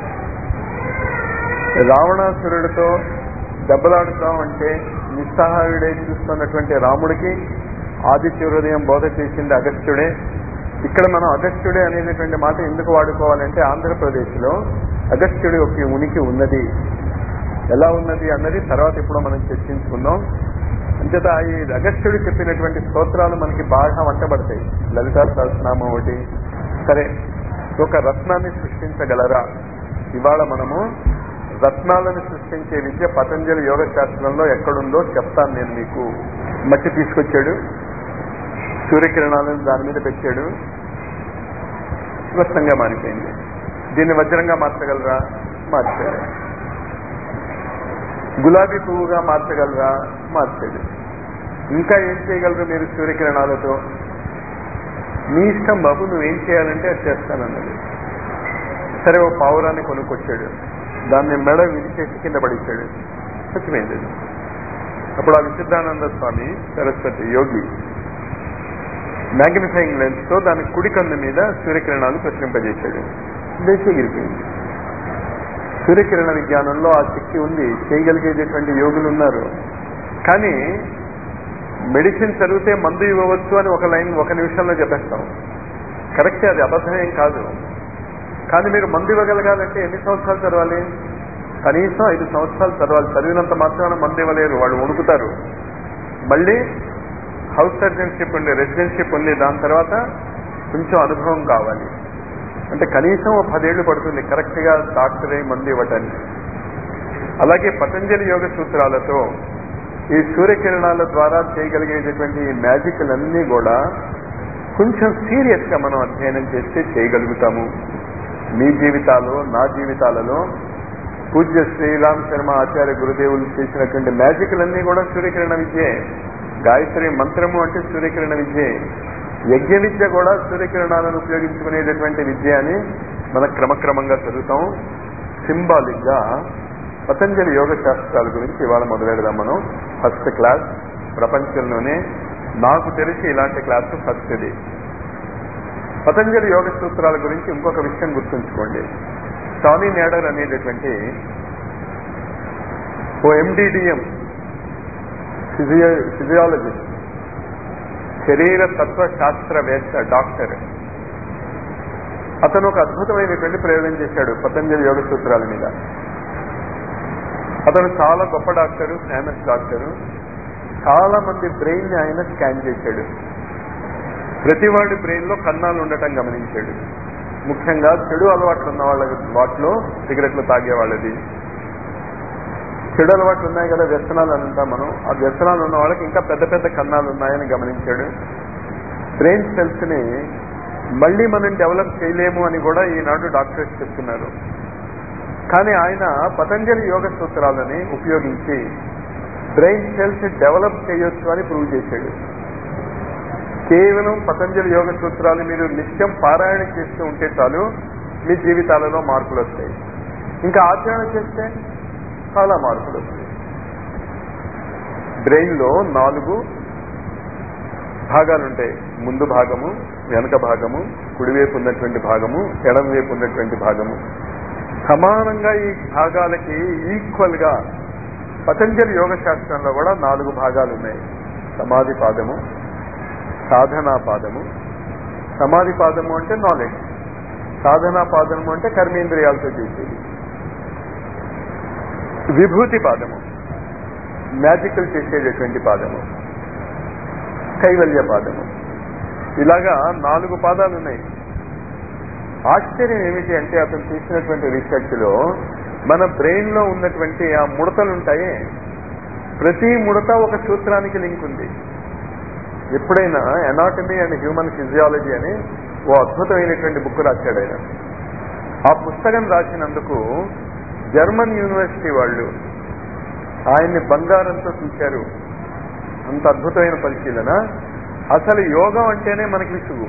రావణాసురుడితో దెబ్బలాడుతాం అంటే నిస్సహాయుడై చూస్తున్నటువంటి రాముడికి ఆదిత్య హృదయం బోధ చేసింది అగస్త్యుడే ఇక్కడ మనం అగస్త్యుడే అనేటటువంటి మాట ఎందుకు వాడుకోవాలంటే ఆంధ్రప్రదేశ్లో అగస్త్యుడి యొక్క ఉనికి ఉన్నది ఎలా ఉన్నది అన్నది తర్వాత ఇప్పుడు మనం చర్చించుకుందాం అంచేత ఈ అగస్త్యుడు చెప్పినటువంటి స్తోత్రాలు మనకి బాగా వంటబడతాయి లలితా సహస్రనామం ఒకటి సరే ఒక రత్నాన్ని సృష్టించగలరా ఇవాళ మనము రత్నాలను సృష్టించే విద్య పతంజలి యోగ శాస్త్రంలో ఎక్కడుందో చెప్తాను నేను మీకు మట్టి తీసుకొచ్చాడు సూర్యకిరణాలను దాని మీద పెట్టాడు స్వస్థంగా మారిపోయింది దీన్ని వజ్రంగా మార్చగలరా మార్చాడు గులాబీ పువ్వుగా మార్చగలరా మార్చాడు ఇంకా ఏం చేయగలరు మీరు సూర్యకిరణాలతో నీ ఇష్టం బాబు నువ్వేం చేయాలంటే అది చేస్తానన్నది సరే ఓ పావురాన్ని కొనుక్కొచ్చాడు దాన్ని మెడ విరిచేసి కింద పడిచ్చాడు చచ్చిపోయింది అది. అప్పుడు ఆ విశుద్ధానంద స్వామి సరస్వతి యోగి మ్యాగ్నిఫైయింగ్ లెన్స్ తో దాని కుడి కన్ను మీద సూర్యకిరణాలు ప్రసరింపజేశాడు లేచి ఎగిరిపోయింది సూర్యకిరణ విజ్ఞానంలో ఆ శక్తి ఉంది చేయగలిగేటటువంటి యోగులు ఉన్నారు కానీ మెడిసిన్ చదివితే మందు ఇవ్వవచ్చు అని ఒక లైన్ ఒక నిమిషంలో చెప్పేస్తాం కరెక్టే అది అబద్ధమేం కాదు కానీ మీరు మందు ఇవ్వగలగాలంటే ఎన్ని సంవత్సరాలు చదవాలి కనీసం ఐదు సంవత్సరాలు చదవాలి చదివినంత మాత్రాన మందు ఇవ్వలేరు వాళ్ళు వణుకుతారు మళ్ళీ హౌస్ సర్జన్షిప్ ఉంది రెసిడెన్షిప్ ఉంది దాని తర్వాత కొంచెం అనుభవం కావాలి అంటే కనీసం ఓ పదేళ్లు పడుతుంది కరెక్ట్ గా డాక్టర్ అయి మందు ఇవ్వటానికి అలాగే పతంజలి యోగ సూత్రాలతో ఈ సూర్యకిరణాల ద్వారా చేయగలిగేటటువంటి ఈ మ్యాజిక్లన్నీ కూడా కొంచెం సీరియస్ గా మనం అధ్యయనం చేస్తే చేయగలుగుతాము మీ జీవితాలు నా జీవితాలలో పూజ్య శ్రీరామ్ శర్మ ఆచార్య గురుదేవులు చేసినటువంటి మ్యాజిక్లన్నీ కూడా సూర్యకిరణ విద్యే గాయత్రి మంత్రము అంటే సూర్యకిరణ విద్యే యజ్ఞ విద్య కూడా సూర్యకిరణాలను ఉపయోగించుకునేటటువంటి విద్య అని మనం క్రమక్రమంగా చదువుతాం సింబాలిక్ గా పతంజలి యోగ శాస్త్రాల గురించి ఇవాళ మొదలెడదాం మనం ఫస్ట్ క్లాస్ ప్రపంచంలోనే నాకు తెలిసి ఇలాంటి క్లాస్ ఫస్ట్ ఇది పతంజలి యోగ సూత్రాల గురించి ఇంకొక విషయం గుర్తుంచుకోండి టానీ నేడర్ అనేటటువంటి ఓ ఎండిడిఎం ఫిజియో ఫిజియాలజిస్ట్ శరీర తత్వ శాస్త్రవేత్త డాక్టర్ అతను ఒక అద్భుతమైనటువంటి ప్రయోగం చేశాడు పతంజలి యోగ సూత్రాల మీద అతను చాలా గొప్ప డాక్టరు ఫేమస్ డాక్టరు చాలా మంది బ్రెయిన్ ని ఆయన స్కాన్ చేశాడు ప్రతి వాడి బ్రెయిన్ లో కన్నాలు ఉండటం గమనించాడు ముఖ్యంగా చెడు అలవాట్లు ఉన్న వాళ్ళ వాటిలో సిగరెట్లు తాగే వాళ్ళది చెడు అలవాట్లు ఉన్నాయి కదా వ్యసనాలు అని అంటాం మనం ఆ వ్యసనాలు ఉన్న వాళ్ళకి ఇంకా పెద్ద పెద్ద కన్నాలు ఉన్నాయని గమనించాడు బ్రెయిన్ సెల్స్ ని మళ్ళీ మనం డెవలప్ చేయలేము అని కూడా ఈనాడు డాక్టర్స్ చెప్తున్నారు కానీ ఆయన పతంజలి యోగ సూత్రాలని ఉపయోగించి బ్రెయిన్ సెల్స్ డెవలప్ చేయొచ్చు అని ప్రూవ్ చేశాడు కేవలం పతంజలి యోగ సూత్రాలు మీరు నిత్యం పారాయణ చేస్తూ ఉంటే చాలు మీ జీవితాలలో మార్పులు వస్తాయి ఇంకా ఆచరణ చేస్తే చాలా మార్పులు వస్తాయి బ్రెయిన్ లో నాలుగు భాగాలు ఉంటాయి ముందు భాగము వెనక భాగము కుడివైపు ఉన్నటువంటి భాగము ఎడం వైపు ఉన్నటువంటి భాగము సమానంగా ఈ భాగాలకి ఈక్వల్ గా పతంజలి యోగ శాస్త్రంలో కూడా నాలుగు భాగాలు ఉన్నాయి సమాధి పాదము సాధనా పాదము సమాధి పాదము అంటే నాలెడ్జ్ సాధనా పాదము అంటే కర్మేంద్రియాలతో చేసేది విభూతి పాదము మ్యాజికల్ చేసేటటువంటి పాదము కైవల్య పాదము ఇలాగా నాలుగు పాదాలు ఉన్నాయి ఆశ్చర్యం ఏమిటి అంటే అతను చేసినటువంటి రీసెర్చ్ లో మన బ్రెయిన్ లో ఉన్నటువంటి ఆ ముడతలు ఉంటాయే ప్రతి ముడత ఒక సూత్రానికి లింక్ ఉంది ఎప్పుడైనా ఎనాటమీ అండ్ హ్యూమన్ ఫిజియాలజీ అని ఓ అద్భుతమైనటువంటి బుక్ రాశాడు ఆయన ఆ పుస్తకం రాసినందుకు జర్మన్ యూనివర్సిటీ వాళ్ళు ఆయన్ని బంగారంతో చూశారు అంత అద్భుతమైన పరిశీలన అసలు యోగం అంటేనే మనకి విసుగు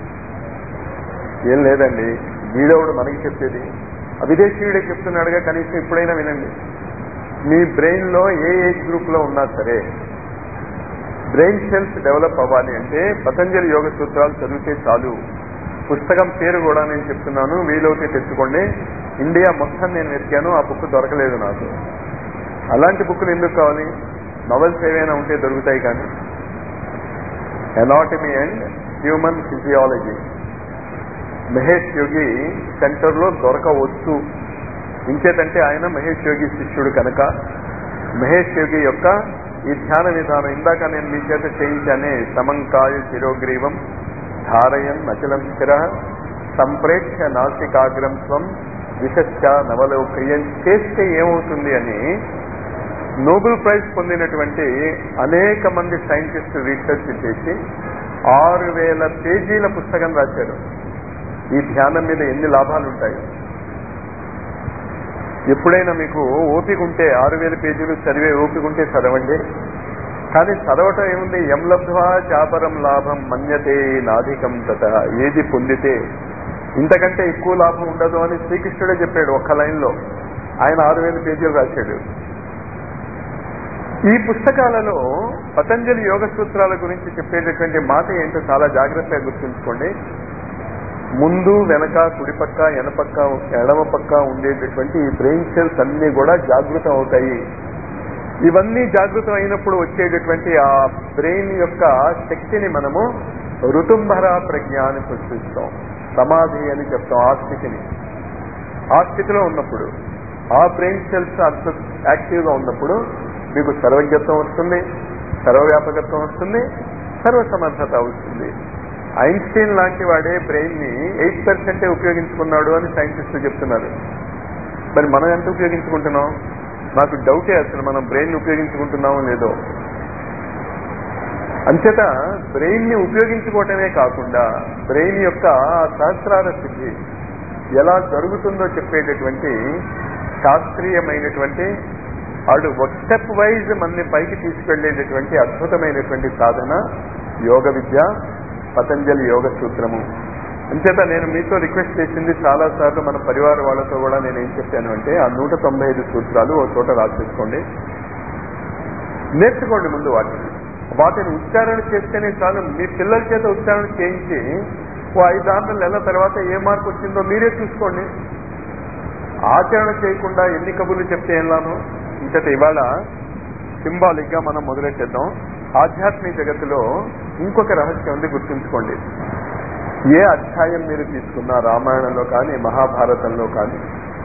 ఏం లేదండి వీడవుడు మనకి చెప్పేది అవిదేశీయుడే చెప్తున్నాడుగా కనీసం ఇప్పుడైనా వినండి మీ బ్రెయిన్ లో ఏ ఏజ్ గ్రూప్ లో ఉన్నా సరే బ్రెయిన్ సెల్స్ డెవలప్ అవ్వాలి అంటే పతంజలి యోగ సూత్రాలు చదివితే చాలు పుస్తకం పేరు కూడా నేను చెప్తున్నాను వీలవుతే తెచ్చుకోండి ఇండియా మొత్తం నేను వెతికాను ఆ బుక్ దొరకలేదు నాకు అలాంటి బుక్లు ఎందుకు కావాలి నవల్స్ ఏవైనా ఉంటే దొరుకుతాయి కానీ anatomy and human physiology Mahesh Yogi సెంటర్లో దొరకవచ్చు ఇంకేతంటే ఆయన మహేష్ యోగి శిష్యుడు కనుక మహేష్ యోగి యొక్క ఈ ధ్యాన విధానం ఇందాక నేను మీ చేత చేయించానే సమంకాయ శిరోగ్రీవం ధారయన్ అచలం స్థిర సంప్రేక్ష నాసికాగ్రం స్వం విశస్య నవలోక్రియం చేస్తే ఏమవుతుంది అని నోబెల్ ప్రైజ్ పొందినటువంటి అనేక మంది సైంటిస్టులు రీసెర్చ్ చేసి ఆరు వేల పేజీల పుస్తకం రాశారు ఈ ధ్యానం మీద ఎన్ని లాభాలు ఉంటాయి ఎప్పుడైనా మీకు ఓపిక ఉంటే ఆరు వేల పేజీలు చదివే ఓపిక ఉంటే చదవండి కానీ చదవటం ఏముంది ఎం లబ్ధ్వా చాపరం లాభం మన్యతే నాధికం తత ఏది పొందితే ఇంతకంటే ఎక్కువ లాభం ఉండదు అని శ్రీకృష్ణుడే చెప్పాడు ఒక్క లైన్లో ఆయన ఆరు వేల పేజీలు రాశాడు ఈ పుస్తకాలలో పతంజలి యోగ సూత్రాల గురించి చెప్పేటటువంటి మాట ఏంటో చాలా జాగ్రత్తగా గుర్తుంచుకోండి ముందు వెనక కుడిపక్క ఎనపక్క ఎడమ పక్క ఉండేటటువంటి ఈ బ్రెయిన్ సెల్స్ అన్ని కూడా జాగృతం అవుతాయి ఇవన్నీ జాగృతం అయినప్పుడు వచ్చేటటువంటి ఆ బ్రెయిన్ యొక్క శక్తిని మనము ఋతుంభర ప్రజ్ఞ అని సృష్టిస్తాం సమాధి అని చెప్తాం ఆ స్థితిని ఆ స్థితిలో ఉన్నప్పుడు ఆ బ్రెయిన్ సెల్స్ అంత యాక్టివ్గా ఉన్నప్పుడు మీకు సర్వజ్ఞత్వం వస్తుంది సర్వవ్యాపకత్వం వస్తుంది సర్వసమర్థత వస్తుంది ఐన్స్టీన్ లాంటి వాడే బ్రెయిన్ ని ఎయిట్ పర్సెంటే ఉపయోగించుకున్నాడు అని సైంటిస్టులు చెప్తున్నారు మరి మనం ఎంత ఉపయోగించుకుంటున్నాం నాకు డౌటే అసలు మనం బ్రెయిన్ ఉపయోగించుకుంటున్నామో లేదో అంచేత బ్రెయిన్ ని ఉపయోగించుకోవటమే కాకుండా బ్రెయిన్ యొక్క సహస్రార స్థితి ఎలా జరుగుతుందో చెప్పేటటువంటి శాస్త్రీయమైనటువంటి అడు ఒక స్టెప్ వైజ్ మనని పైకి తీసుకెళ్లేటటువంటి అద్భుతమైనటువంటి సాధన యోగ విద్య పతంజలి యోగ సూత్రము అంచేత నేను మీతో రిక్వెస్ట్ చేసింది చాలా సార్లు మన పరివార వాళ్ళతో కూడా నేను ఏం చెప్పాను అంటే ఆ నూట తొంభై ఐదు సూత్రాలు ఒక చోట రాసేసుకోండి నేర్చుకోండి ముందు వాటిని వాటిని ఉచ్చారణ చేస్తేనే చాలు మీ పిల్లల చేత ఉచ్చారణ చేయించి ఓ ఐదు ఆరు నెలల తర్వాత ఏ మార్పు వచ్చిందో మీరే చూసుకోండి ఆచరణ చేయకుండా ఎన్ని కబుర్లు చెప్తే ఏం లాభం ఇంకటి ఇవాళ సింబాలిక్ గా మనం మొదలెట్టేద్దాం ఆధ్యాత్మిక జగత్తులో ఇంకొక రహస్యం ఉంది గుర్తుంచుకోండి ఏ అధ్యాయం మీరు తీసుకున్నా రామాయణంలో కానీ మహాభారతంలో కానీ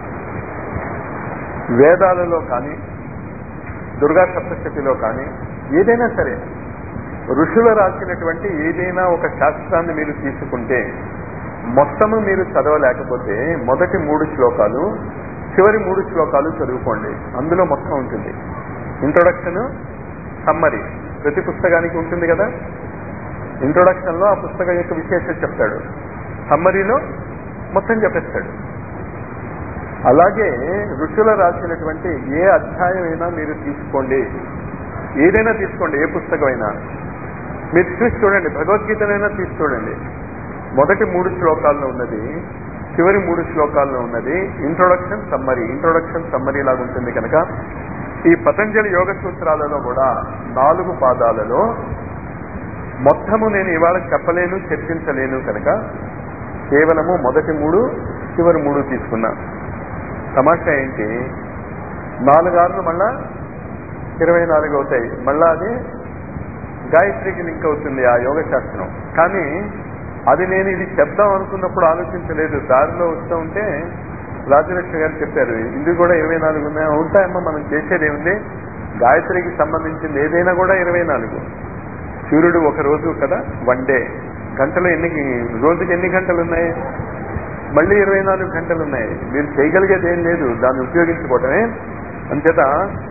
వేదాలలో కానీ దుర్గా సప్తశతిలో కానీ ఏదైనా సరే ఋషులు రాసినటువంటి ఏదైనా ఒక శాస్త్రాన్ని మీరు తీసుకుంటే మొత్తము మీరు చదవలేకపోతే మొదటి మూడు శ్లోకాలు చివరి మూడు శ్లోకాలు చదువుకోండి అందులో మొత్తం ఉంటుంది ఇంట్రొడక్షన్ సమ్మరీ ప్రతి పుస్తకానికి ఉంటుంది కదా ఇంట్రొడక్షన్ లో ఆ పుస్తకం యొక్క విశేషం చెప్తాడు సమ్మరీలో మొత్తం చెప్పేస్తాడు అలాగే ఋషుల రాసినటువంటి ఏ అధ్యాయమైనా మీరు తీసుకోండి ఏదైనా తీసుకోండి ఏ పుస్తకమైనా మీరు చూసి చూడండి భగవద్గీతనైనా తీసి చూడండి మొదటి మూడు శ్లోకాల్లో ఉన్నది చివరి మూడు శ్లోకాల్లో ఉన్నది ఇంట్రొడక్షన్ సమ్మరీ ఇంట్రొడక్షన్ సమ్మరీ లాగా ఉంటుంది కనుక ఈ పతంజలి యోగ సూత్రాలలో కూడా నాలుగు పాదాలలో మొత్తము నేను ఇవాళ చెప్పలేను చర్చించలేను కనుక కేవలము మొదటి మూడు చివరి మూడు తీసుకున్నా తమాషా ఏంటి నాలుగు ఆరులు మళ్ళా ఇరవై నాలుగు అవుతాయి మళ్ళా అది గాయత్రికి లింక్ అవుతుంది ఆ యోగ శాస్త్రం కానీ అది నేను ఇది చెప్దాం అనుకున్నప్పుడు ఆలోచించలేదు దారిలో వస్తూ ఉంటే రాజలక్ష్మి గారు చెప్పారు ఇది కూడా ఇరవై నాలుగు ఉన్నాయి ఉంటాయమ్మా మనం చేసేది ఏముంది గాయత్రికి సంబంధించింది ఏదైనా కూడా ఇరవై నాలుగు సూర్యుడు ఒక రోజు కదా వన్ డే గంటలు ఎన్ని రోజుకి ఎన్ని గంటలు ఉన్నాయి మళ్ళీ ఇరవై నాలుగు గంటలు ఉన్నాయి మీరు చేయగలిగేది ఏం లేదు దాన్ని ఉపయోగించుకోవటమే అంచేత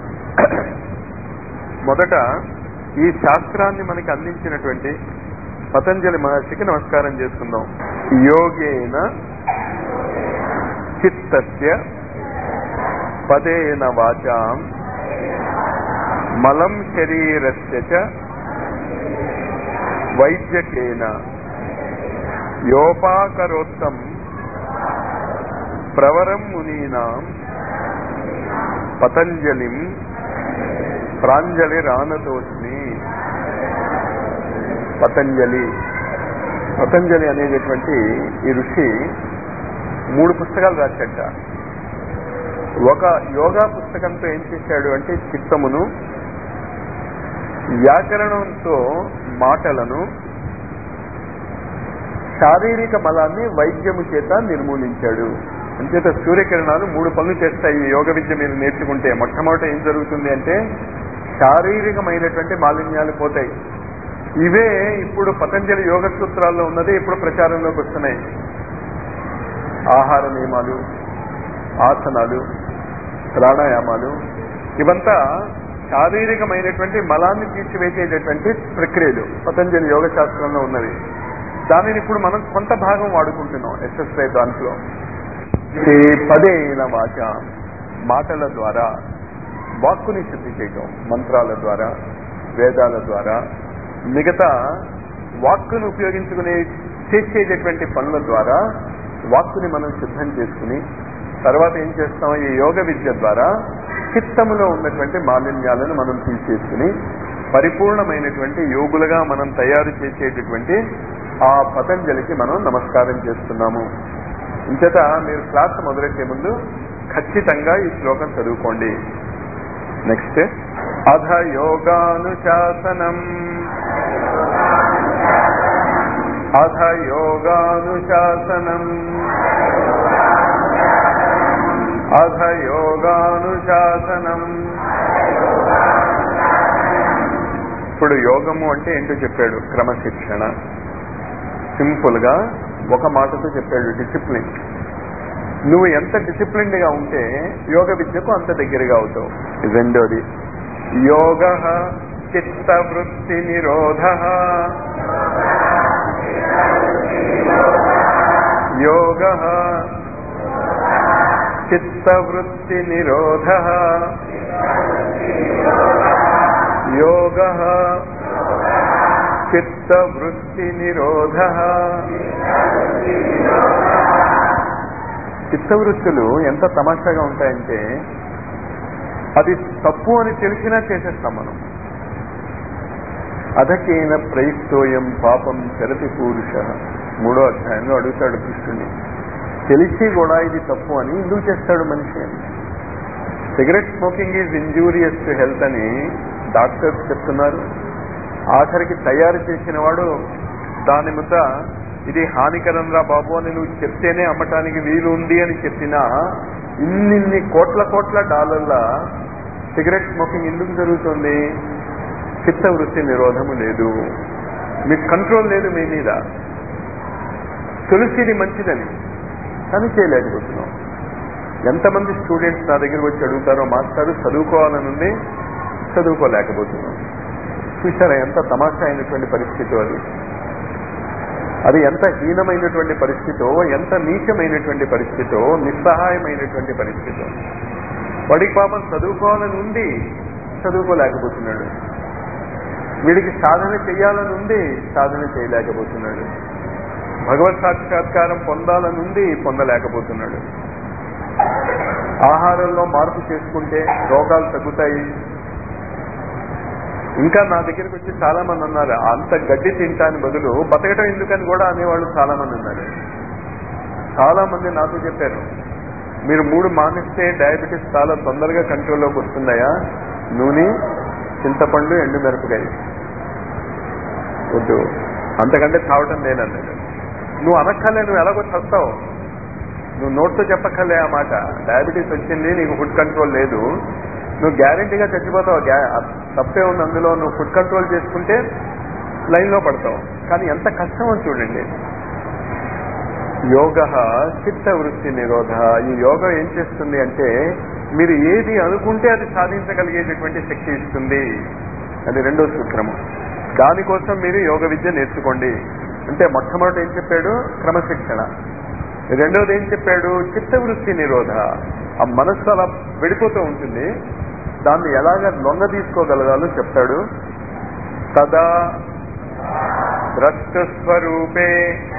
మొదట ఈ శాస్త్రాన్ని మనకి అందించినటువంటి పతంజలి మహర్షికి నమస్కారం చేసుకుందాం యోగేన చిత్తస్య పదేన వాచాం మలం శరీరస్య చ వైద్యకేన యోపాకరోత్తం ప్రవరం మునీనాం పతంజలిం ప్రాంజలి రానతోస్మి పతంజలి పతంజలి అనేటటువంటి ఈ ఋషి మూడు పుస్తకాలు రాశాట ఒక యోగా పుస్తకంతో ఏం చేశాడు అంటే చిత్తమును వ్యాకరణంతో మాటలను శారీరక బలాన్ని వైద్యము చేత నిర్మూలించాడు అంచేత సూర్యకిరణాలు మూడు పనులు చేస్తాయి ఈ యోగ విద్య మీరు నేర్చుకుంటే మొట్టమొదట ఏం జరుగుతుంది అంటే శారీరకమైనటువంటి మాలిన్యాలు పోతాయి ఇవే ఇప్పుడు పతంజలి యోగ సూత్రాల్లో ఉన్నది ఇప్పుడు ప్రచారంలోకి వస్తున్నాయి ఆహార నియమాలు ఆసనాలు ప్రాణాయామాలు ఇవంతా శారీరకమైనటువంటి మలాన్ని తీర్చివేసేటటువంటి ప్రక్రియలు పతంజలి యోగ శాస్త్రంలో ఉన్నవి దానిని ఇప్పుడు మనం కొంత భాగం వాడుకుంటున్నాం ఎస్ఎస్ఐ దాంట్లో ఈ పదేన వాచ మాటల ద్వారా వాక్కుని శుద్ధి చేయటం మంత్రాల ద్వారా వేదాల ద్వారా మిగతా వాక్కును ఉపయోగించుకునే చేసేటటువంటి పనుల ద్వారా వాక్కుని మనం సిద్ధం చేసుకుని తర్వాత ఏం చేస్తాం ఈ యోగ విద్య ద్వారా చిత్తములో ఉన్నటువంటి మాలిన్యాలను మనం తీసేసుకుని పరిపూర్ణమైనటువంటి యోగులుగా మనం తయారు చేసేటటువంటి ఆ పతంజలికి మనం నమస్కారం చేస్తున్నాము ఇంచేత మీరు క్లాస్ మొదలెట్టే ముందు ఖచ్చితంగా ఈ శ్లోకం చదువుకోండి నెక్స్ట్ అధ యోగానుశాసనం అధ యోగానుశాసనం అధ యోగానుశాసనం ఇప్పుడు యోగము అంటే ఏంటో చెప్పాడు క్రమశిక్షణ సింపుల్ గా ఒక మాటతో చెప్పాడు డిసిప్లిన్ నువ్వు ఎంత డిసిప్లిన్డ్ గా ఉంటే యోగ విద్యకు అంత దగ్గరగా అవుతావు రెండోది యోగ చిత్త వృత్తి నిరోధ యోగ చిత్తవృత్తి నిరోధ యోగ చిత్తవృత్తి నిరోధ చిత్తవృత్తులు ఎంత తమాషాగా ఉంటాయంటే అది తప్పు అని తెలిసినా చేసేస్తాం మనం అధకేన ప్రయుక్తోయం పాపం చరతి పూరుష మూడో అధ్యాయంలో అడుగుతాడు కృష్ణుని తెలిసి కూడా ఇది తప్పు అని ఎందుకు చేస్తాడు మనిషి అని cigarette smoking is injurious to health అని డాక్టర్స్ చెప్తున్నారు ఆఖరికి తయారు చేసిన వాడు దాని ముద్ద ఇది హానికరం రా బాబు అని నువ్వు చెప్తేనే అమ్మటానికి వీలు ఉంది అని చెప్పినా ఇన్నిన్ని కోట్ల కోట్ల డాలర్ల సిగరెట్ స్మోకింగ్ ఎందుకు జరుగుతుంది చిత్తవృత్తి నిరోధము లేదు మీకు కంట్రోల్ లేదు మీ మీద తులసిది మంచిదని కానీ చేయలేకపోతున్నాం ఎంతమంది స్టూడెంట్స్ నా దగ్గరికి వచ్చి అడుగుతారో మాస్టారు చదువుకోవాలనుంది చదువుకోలేకపోతున్నాం చూసారా ఎంత తమాషా అయినటువంటి పరిస్థితి అది అది ఎంత హీనమైనటువంటి పరిస్థితో ఎంత నీచమైనటువంటి పరిస్థితో నిస్సహాయమైనటువంటి పరిస్థితో వాడికి పాపం చదువుకోవాలని ఉంది చదువుకోలేకపోతున్నాడు వీడికి సాధన చేయాలని ఉంది సాధన చేయలేకపోతున్నాడు భగవత్ సాక్షాత్కారం పొందాలని ఉంది పొందలేకపోతున్నాడు ఆహారంలో మార్పు చేసుకుంటే రోగాలు తగ్గుతాయి ఇంకా నా దగ్గరికి వచ్చి చాలా మంది ఉన్నారు అంత గడ్డి తింటాని బదులు బతకటం ఎందుకని కూడా అనేవాళ్ళు చాలా మంది ఉన్నారు చాలా మంది నాతో చెప్పారు మీరు మూడు మానేస్తే డయాబెటీస్ చాలా తొందరగా కంట్రోల్లోకి వస్తుందయా నూనె చింతపండు ఎండు మిరపకాయ వద్దు అంతకంటే తావటం లేనన్నాడు నువ్వు అనక్కర్లే నువ్వు ఎలాగో చస్తావు నువ్వు నోట్తో చెప్పక్కర్లే ఆ మాట డయాబెటీస్ వచ్చింది నీకు ఫుడ్ కంట్రోల్ లేదు నువ్వు గ్యారంటీగా చచ్చిపోతావు గ్యా తప్పే ఉంది అందులో నువ్వు ఫుడ్ కంట్రోల్ చేసుకుంటే లైన్లో పడతావు కానీ ఎంత కష్టమో చూడండి యోగ చిత్త వృత్తి నిరోధ ఈ యోగం ఏం చేస్తుంది అంటే మీరు ఏది అనుకుంటే అది సాధించగలిగేటటువంటి శక్తి ఇస్తుంది అది రెండో సూత్రము దానికోసం మీరు యోగ విద్య నేర్చుకోండి అంటే మొట్టమొదటి ఏం చెప్పాడు క్రమశిక్షణ రెండోది ఏం చెప్పాడు చిత్తవృత్తి నిరోధ ఆ మనస్సు అలా వెళ్ళిపోతూ ఉంటుంది దాన్ని ఎలాగ లొంగ తీసుకోగలగాలో చెప్తాడు తదా ద్రష్టస్వరూపే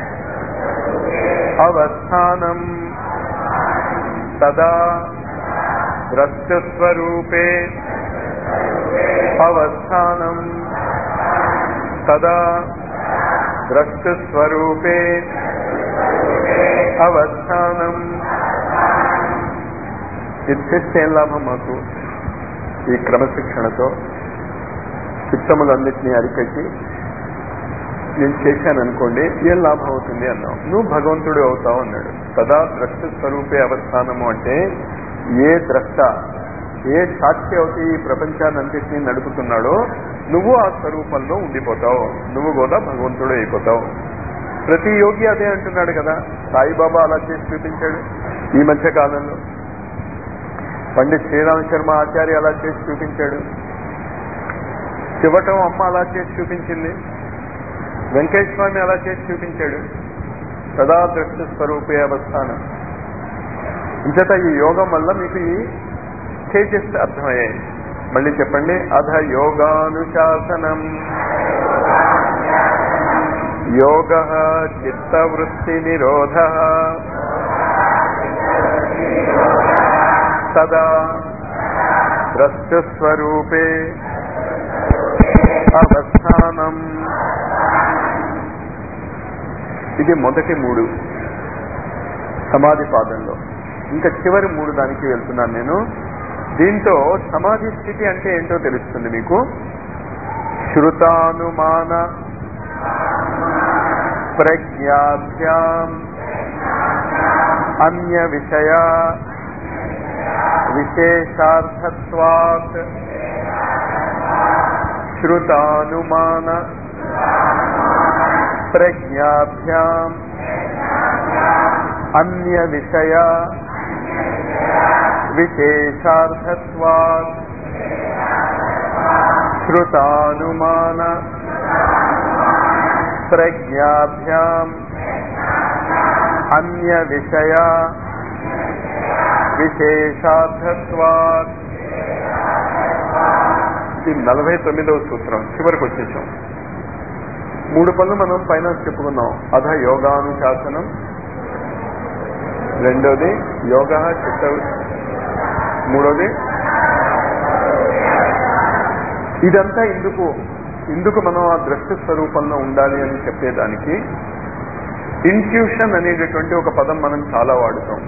అవస్థానం తదా ద్రష్టస్వరూపే అవస్థానం తదా ద్రష్టస్వరూపే అవస్థానం ఇది చేస్తే ఏం లాభం మాకు ఈ క్రమశిక్షణతో చిత్తములన్నింటినీ అరికట్టి నేను చేశాను అనుకోండి ఏం లాభం అవుతుంది అన్నావు నువ్వు భగవంతుడు అవుతావు అన్నాడు సదా ద్రష్ట స్వరూపే అవస్థానము అంటే ఏ ద్రష్ట ఏ సాక్షి అవుతే ఈ ప్రపంచాన్నంతటినీ నడుపుతున్నాడో నువ్వు ఆ స్వరూపంలో ఉండిపోతావు నువ్వు కూడా భగవంతుడు అయిపోతావు ప్రతి యోగి అదే అంటున్నాడు కదా సాయిబాబా అలా చేసి చూపించాడు ఈ మధ్య కాలంలో పండిత్ శ్రీరామ శర్మ ఆచార్య అలా చేసి చూపించాడు శివటం అమ్మ అలా చేసి చూపించింది వెంకటేశ్వర స్వామి అలా చేసి చూపించాడు సదా దృష్టి స్వరూపే అవస్థానం ఇంచేత ఈ యోగం వల్ల మీకు ఈ చేసేస్తే అర్థమయ్యాయి మళ్ళీ చెప్పండి అధ యోగానుశాసనం యోగ చిత్తవృత్తి నిరోధ తదా ద్రష్టస్వరూపే అవస్థానం ఇది మొదటి మూడు సమాధి పాదంలో ఇంకా చివరి మూడు దానికి వెళ్తున్నాను నేను దీంతో సమాధి స్థితి అంటే ఏంటో తెలుస్తుంది మీకు శృతానుమాన ప్రజ్ఞాభ్యాం అన్య విషయ విశేషార్థత్వాత్ శ్రుతానుమాన ప్రజ్ఞాభ్యాం అన్య విషయ విశేషార్థత్వాత్ శ్రుతానుమాన ప్రజ్ఞాభ్యాం అన్య విషయ విశేషార్థత్వాత్ ఇది నలభై తొమ్మిదవ సూత్రం చివరికి వచ్చేసాం మూడు పనులు మనం పైన చెప్పుకున్నాం అధ యోగానుశాసనం రెండోది యోగ చిత్త మూడోది ఇదంతా ఇందుకు ఇందుకు మనం ఆ దృష్టి స్వరూపంలో ఉండాలి అని చెప్పేదానికి ఇంట్యూషన్ అనేటటువంటి ఒక పదం మనం చాలా వాడుతాం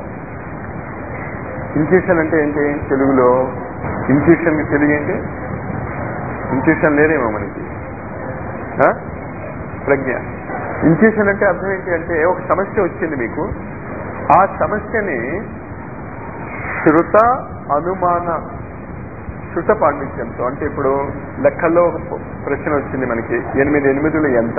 ఇంట్యూషన్ అంటే ఏంటి తెలుగులో ఇంట్యూషన్ తెలుగు ఏంటి ఇంట్యూషన్ లేదేమో మనకి ఆ? ప్రజ్ఞ ఇంట్యూషన్ అంటే అర్థం ఏంటి అంటే ఒక సమస్య వచ్చింది మీకు ఆ సమస్యని శృత అనుమాన శృత పాండిత్యంతో అంటే ఇప్పుడు లెక్కల్లో ఒక ప్రశ్న వచ్చింది మనకి ఎనిమిది ఎనిమిదిలు ఎంత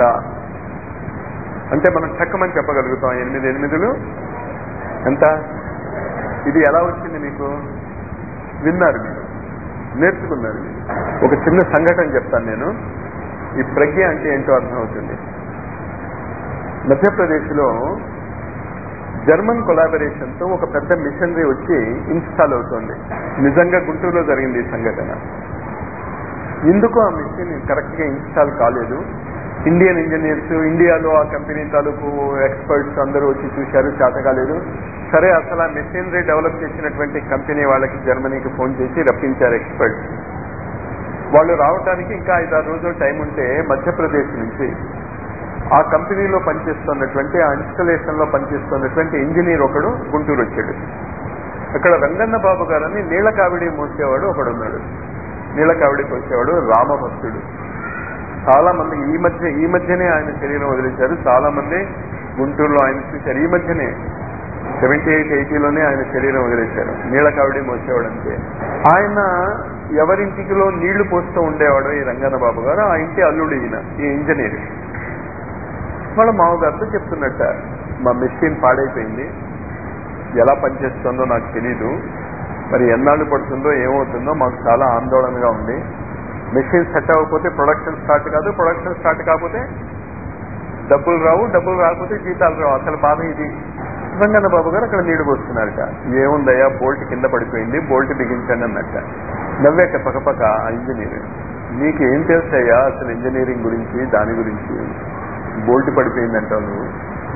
అంటే మనం చక్కమని చెప్పగలుగుతాం ఎనిమిది ఎనిమిదిలు ఎంత ఇది ఎలా వచ్చింది మీకు విన్నారు మీరు నేర్చుకున్నారు మీరు ఒక చిన్న సంఘటన చెప్తాను నేను ఈ ప్రజ్ఞ అంటే ఏంటో అర్థమవుతుంది మధ్యప్రదేశ్లో జర్మన్ కొలాబరేషన్ తో ఒక పెద్ద మిషనరీ వచ్చి ఇన్స్టాల్ అవుతోంది నిజంగా గుంటూరులో జరిగింది ఈ సంఘటన ఎందుకు ఆ మిషన్ కరెక్ట్ గా ఇన్స్టాల్ కాలేదు ఇండియన్ ఇంజనీర్స్ ఇండియాలో ఆ కంపెనీ తాలూకు ఎక్స్పర్ట్స్ అందరూ వచ్చి చూశారు చేత కాలేదు సరే అసలు ఆ మెషినరీ డెవలప్ చేసినటువంటి కంపెనీ వాళ్ళకి జర్మనీకి ఫోన్ చేసి రప్పించారు ఎక్స్పర్ట్స్ వాళ్ళు రావడానికి ఇంకా ఐదారు రోజులు టైం ఉంటే మధ్యప్రదేశ్ నుంచి ఆ కంపెనీలో పనిచేస్తున్నటువంటి ఆ ఇన్స్టలేషన్ లో పనిచేస్తున్నటువంటి ఇంజనీర్ ఒకడు గుంటూరు వచ్చాడు అక్కడ రంగన్న బాబు గారని నీళ్ల కావిడి మోసేవాడు ఒకడు ఉన్నాడు నీళ్ల కావిడికి వచ్చేవాడు రామభక్తుడు చాలా మంది ఈ మధ్య ఈ మధ్యనే ఆయన శరీరం వదిలేశారు చాలా మంది గుంటూరులో ఆయన చూశారు ఈ మధ్యనే సెవెంటీ ఎయిట్ ఎయిటీలోనే ఆయన శరీరం వదిలేశారు నీళ్ల కావిడి మోసేవాడు అంతే ఆయన ఎవరింటికిలో నీళ్లు పోస్తూ ఉండేవాడు ఈ రంగన్న బాబు గారు ఆ ఇంటి అల్లుడు ఈయన ఈ ఇంజనీర్ వాళ్ళ మామగారితో చెప్తున్నట్ట మా మెషిన్ పాడైపోయింది ఎలా పనిచేస్తుందో నాకు తెలీదు మరి ఎన్నాళ్ళు పడుతుందో ఏమవుతుందో మాకు చాలా ఆందోళనగా ఉంది మెషిన్ సెట్ అవ్వకపోతే ప్రొడక్షన్ స్టార్ట్ కాదు ప్రొడక్షన్ స్టార్ట్ కాకపోతే డబ్బులు రావు డబ్బులు రాకపోతే జీతాలు రావు అసలు బాధ ఇది రంగన్న బాబు గారు అక్కడ నీళ్లు పోస్తున్నారట ఏముందయ్యా బోల్ట్ కింద పడిపోయింది బోల్ట్ బిగించండి అన్నట్ట నవ్వాక పక్కపక్క ఆ ఇంజనీర్ నీకు ఏం తెలుసయ్యా అసలు ఇంజనీరింగ్ గురించి దాని గురించి బోల్ట్ పడిపోయిందంటావు నువ్వు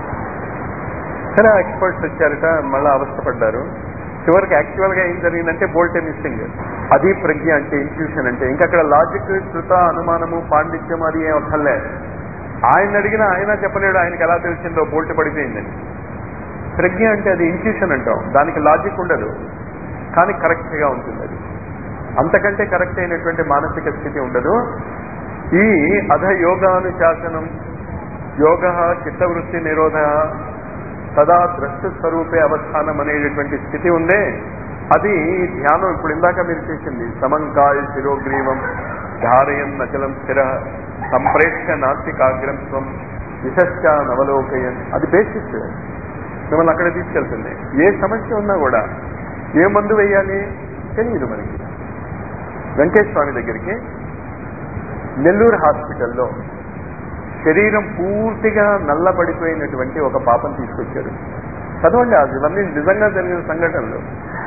సరే ఎక్స్పర్ట్స్ వచ్చారట మళ్ళీ అవస్థపడ్డారు చివరికి యాక్చువల్ గా ఏం జరిగిందంటే బోల్ట్ మిస్సింగ్ అది ప్రజ్ఞ అంటే ఇన్స్టిట్యూషన్ అంటే ఇంకా అక్కడ లాజిక్ శృత అనుమానము పాండిత్యం అది ఏం అక్కర్లే ఆయన అడిగినా ఆయన చెప్పలేడు ఆయనకి ఎలా తెలిసిందో బోల్ట్ పడిపోయిందని ప్రజ్ఞ అంటే అది ఇన్స్టిట్యూషన్ అంటాం దానికి లాజిక్ ఉండదు కానీ కరెక్ట్ గా ఉంటుంది అది అంతకంటే కరెక్ట్ అయినటువంటి మానసిక స్థితి ఉండదు ఈ అధ యోగానుశాసనం యోగ చిత్తవృత్తి నిరోధ సదా ద్రష్ట స్వరూపే అవస్థానం అనేటటువంటి స్థితి ఉందే అది ధ్యానం ఇప్పుడు ఇందాక మీరు చేసింది సమంకాయ శిరోగ్రీవం ధారయన్ నచలం స్థిర సంప్రేక్ష నాస్తికాగ్రం స్వం విశశ్చ నవలోకయన్ అది బేసిక్ మిమ్మల్ని అక్కడ తీసుకెళ్తుంది ఏ సమస్య ఉన్నా కూడా ఏ మందు వేయాలి తెలియదు మనకి వెంకటేశ్వర స్వామి దగ్గరికి నెల్లూరు హాస్పిటల్లో శరీరం పూర్తిగా నల్లబడిపోయినటువంటి ఒక పాపం తీసుకొచ్చారు చదవండి అది ఇవన్నీ నిజంగా జరిగిన సంఘటనలు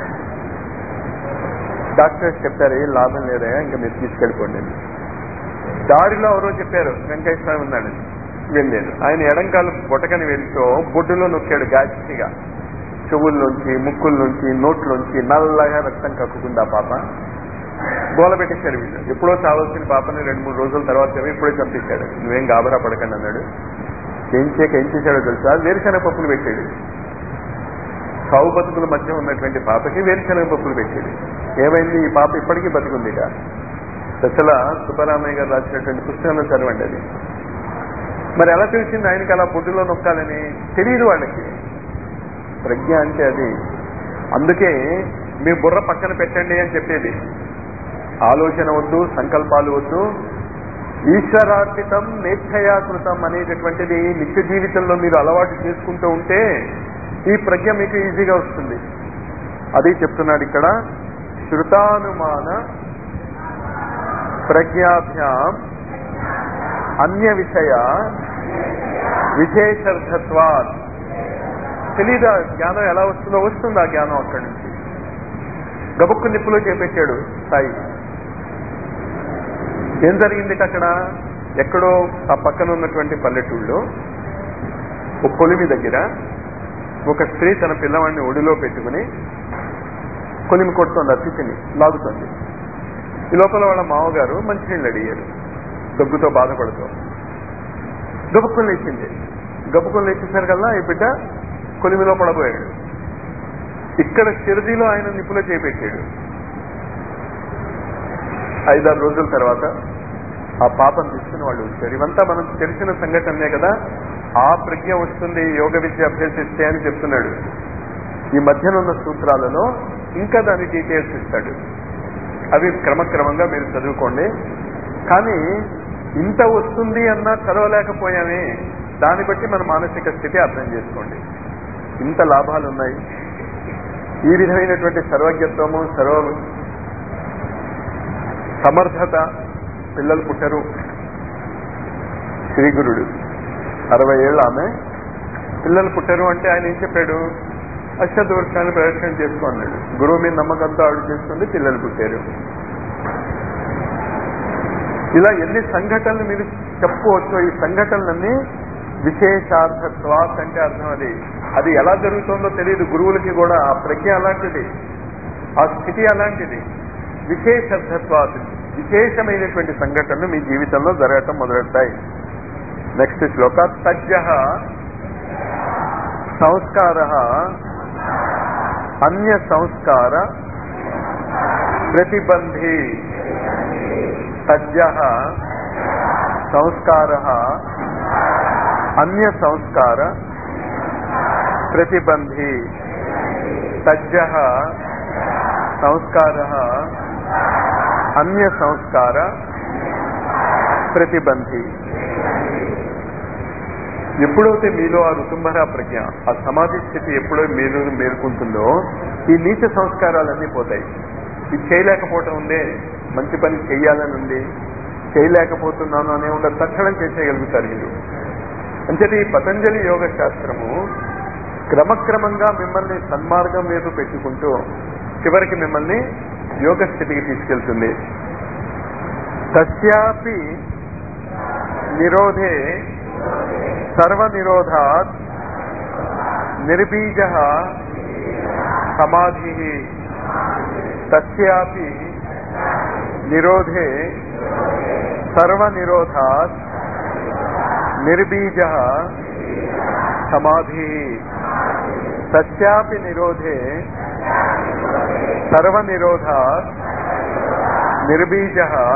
డాక్టర్స్ చెప్పారు ఏం లాభం లేదా ఇంకా మీరు తీసుకెళ్ళిపోండి అని. దారిలో ఎవరో చెప్పారు వెంకటేశ్వర స్వామి ఉన్నాడు వెళ్ళాడు ఆయన ఎడంకాలు బొటకని వెళ్తూ బొడ్డులో నొక్కాడు గాచిగా చెవుల్లోంచి ముక్కుల్లోంచి నోట్లోంచి నల్లగా రక్తం కక్కుకుంది ఆ పాప గోల పెట్టేశాడు వీళ్ళు ఎప్పుడో చావాల్సిన పాపని రెండు మూడు రోజుల తర్వాత ఏమో ఇప్పుడే చంపేశాడు నువ్వేం గాబరా పడకండి అన్నాడు ఏం చేయక ఏం చేశాడో తెలుసా వేరుశనగ పప్పులు పెట్టాడు సావు బతుకుల మధ్య ఉన్నటువంటి పాపకి వేరుశనగ పప్పులు పెట్టాడు ఏమైంది ఈ పాప ఇప్పటికీ బతుకుందిట దశల సుబ్బరామయ్య గారు రాసినటువంటి పుస్తకంలో చదవండి అది మరి ఎలా తెలిసింది ఆయనకి అలా బొడ్డులో నొక్కాలని తెలియదు వాళ్ళకి ప్రజ్ఞ అంటే అది అందుకే మీ బుర్ర పక్కన పెట్టండి అని చెప్పేది ఆలోచన వద్దు సంకల్పాలు వద్దు ఈశ్వరార్పితం నేచ్ఛయాకృతం అనేటటువంటిది నిత్య జీవితంలో మీరు అలవాటు చేసుకుంటూ ఉంటే ఈ ప్రజ్ఞ మీకు ఈజీగా వస్తుంది అది చెప్తున్నాడు ఇక్కడ శృతానుమాన ప్రజ్ఞాభ్యాం అన్య విషయ విశేషర్థత్వా తెలీదా జ్ఞానం ఎలా వస్తుందో వస్తుంది ఆ జ్ఞానం అక్కడి నుంచి గబుక్కు నిప్పులో చేపెట్టాడు సాయి ఏం జరిగింది అక్కడ ఎక్కడో ఆ పక్కన ఉన్నటువంటి పల్లెటూళ్ళు ఓ పొలిమి దగ్గర ఒక స్త్రీ తన పిల్లవాడిని ఒడిలో పెట్టుకుని కొలిమి కొడుతోంది అతిథిని లాగుతోంది ఈ లోపల వాళ్ళ మామగారు మంచినీళ్ళు అడిగారు దగ్గుతో బాధపడుతూ గబుక్కులు లేచింది గబుక్కులు లేచేసరికల్లా ఈ బిడ్డ కొలిమిలో పడబోయాడు ఇక్కడ షిరదీలో ఆయన నిప్పులో చేపెట్టాడు ఐదారు రోజుల తర్వాత ఆ పాపం తీసుకుని వాళ్ళు వచ్చారు ఇవంతా మనం తెలిసిన సంఘటనే కదా ఆ ప్రజ్ఞ వస్తుంది యోగ విద్య అభ్యసిస్తే అని చెప్తున్నాడు ఈ మధ్యన ఉన్న సూత్రాలలో ఇంకా దాని డీటెయిల్స్ ఇస్తాడు అవి క్రమక్రమంగా మీరు చదువుకోండి కానీ ఇంత వస్తుంది అన్నా చదవలేకపోయామే దాన్ని బట్టి మన మానసిక స్థితి అర్థం చేసుకోండి ఇంత లాభాలు ఉన్నాయి ఈ విధమైనటువంటి సర్వజ్ఞత్వము సర్వ సమర్థత పిల్లలు పుట్టరు శ్రీగురుడు అరవై ఏళ్ళు ఆమె పిల్లలు పుట్టరు అంటే ఆయన ఏం చెప్పాడు అశ్వద్ధ వృక్షాన్ని ప్రదర్శన చేసుకో అన్నాడు గురువు మీద నమ్మకంతో ఆడు చేసుకుంది పిల్లలు పుట్టారు ఇలా ఎన్ని సంఘటనలు మీరు చెప్పుకోవచ్చు ఈ సంఘటనలన్నీ విశేషార్థత్వాత్ అంటే అర్థం అది అది ఎలా జరుగుతుందో తెలియదు గురువులకి కూడా ఆ ప్రజ్ఞ అలాంటిది ఆ స్థితి అలాంటిది విశేషార్థత్వాత్ విశేషమైనటువంటి సంఘటనలు మీ జీవితంలో జరగటం మొదలెడతాయి నెక్స్ట్ శ్లోక తజ్జ సంస్కార అన్య సంస్కార ప్రతిబంధి తజ్జ సంస్కార అన్య సంస్కార ప్రతిబంధి తజ్జ సంస్కార అన్య సంస్కార ప్రతిబంధి ఎప్పుడైతే మీలో ఆ ఋతుంభర ప్రజ్ఞ ఆ సమాధి స్థితి ఎప్పుడో మీరు మేల్కొంటుందో ఈ నీచ సంస్కారాలన్నీ పోతాయి ఇది చేయలేకపోవటం ఉందే మంచి పని చేయాలని ఉంది చేయలేకపోతున్నాను అనే ఉండదు తక్షణం చేసేయగలుగుతారు మీరు అంచేది ఈ పతంజలి యోగ శాస్త్రము క్రమక్రమంగా మిమ్మల్ని సన్మార్గం మీద పెట్టుకుంటూ చివరికి మిమ్మల్ని యోగ స్థితికి తీసుకెళ్తుంది తస్యాపి నిరోధే సర్వనిరోధాత్ నిర్బీజ సమాధి తస్యాపి నిరోధే సర్వనిరోధాత్ నిర్బీజ సమాధి తస్యాపి నిరోధే సర్వనిరోధాత్ నిర్బీజ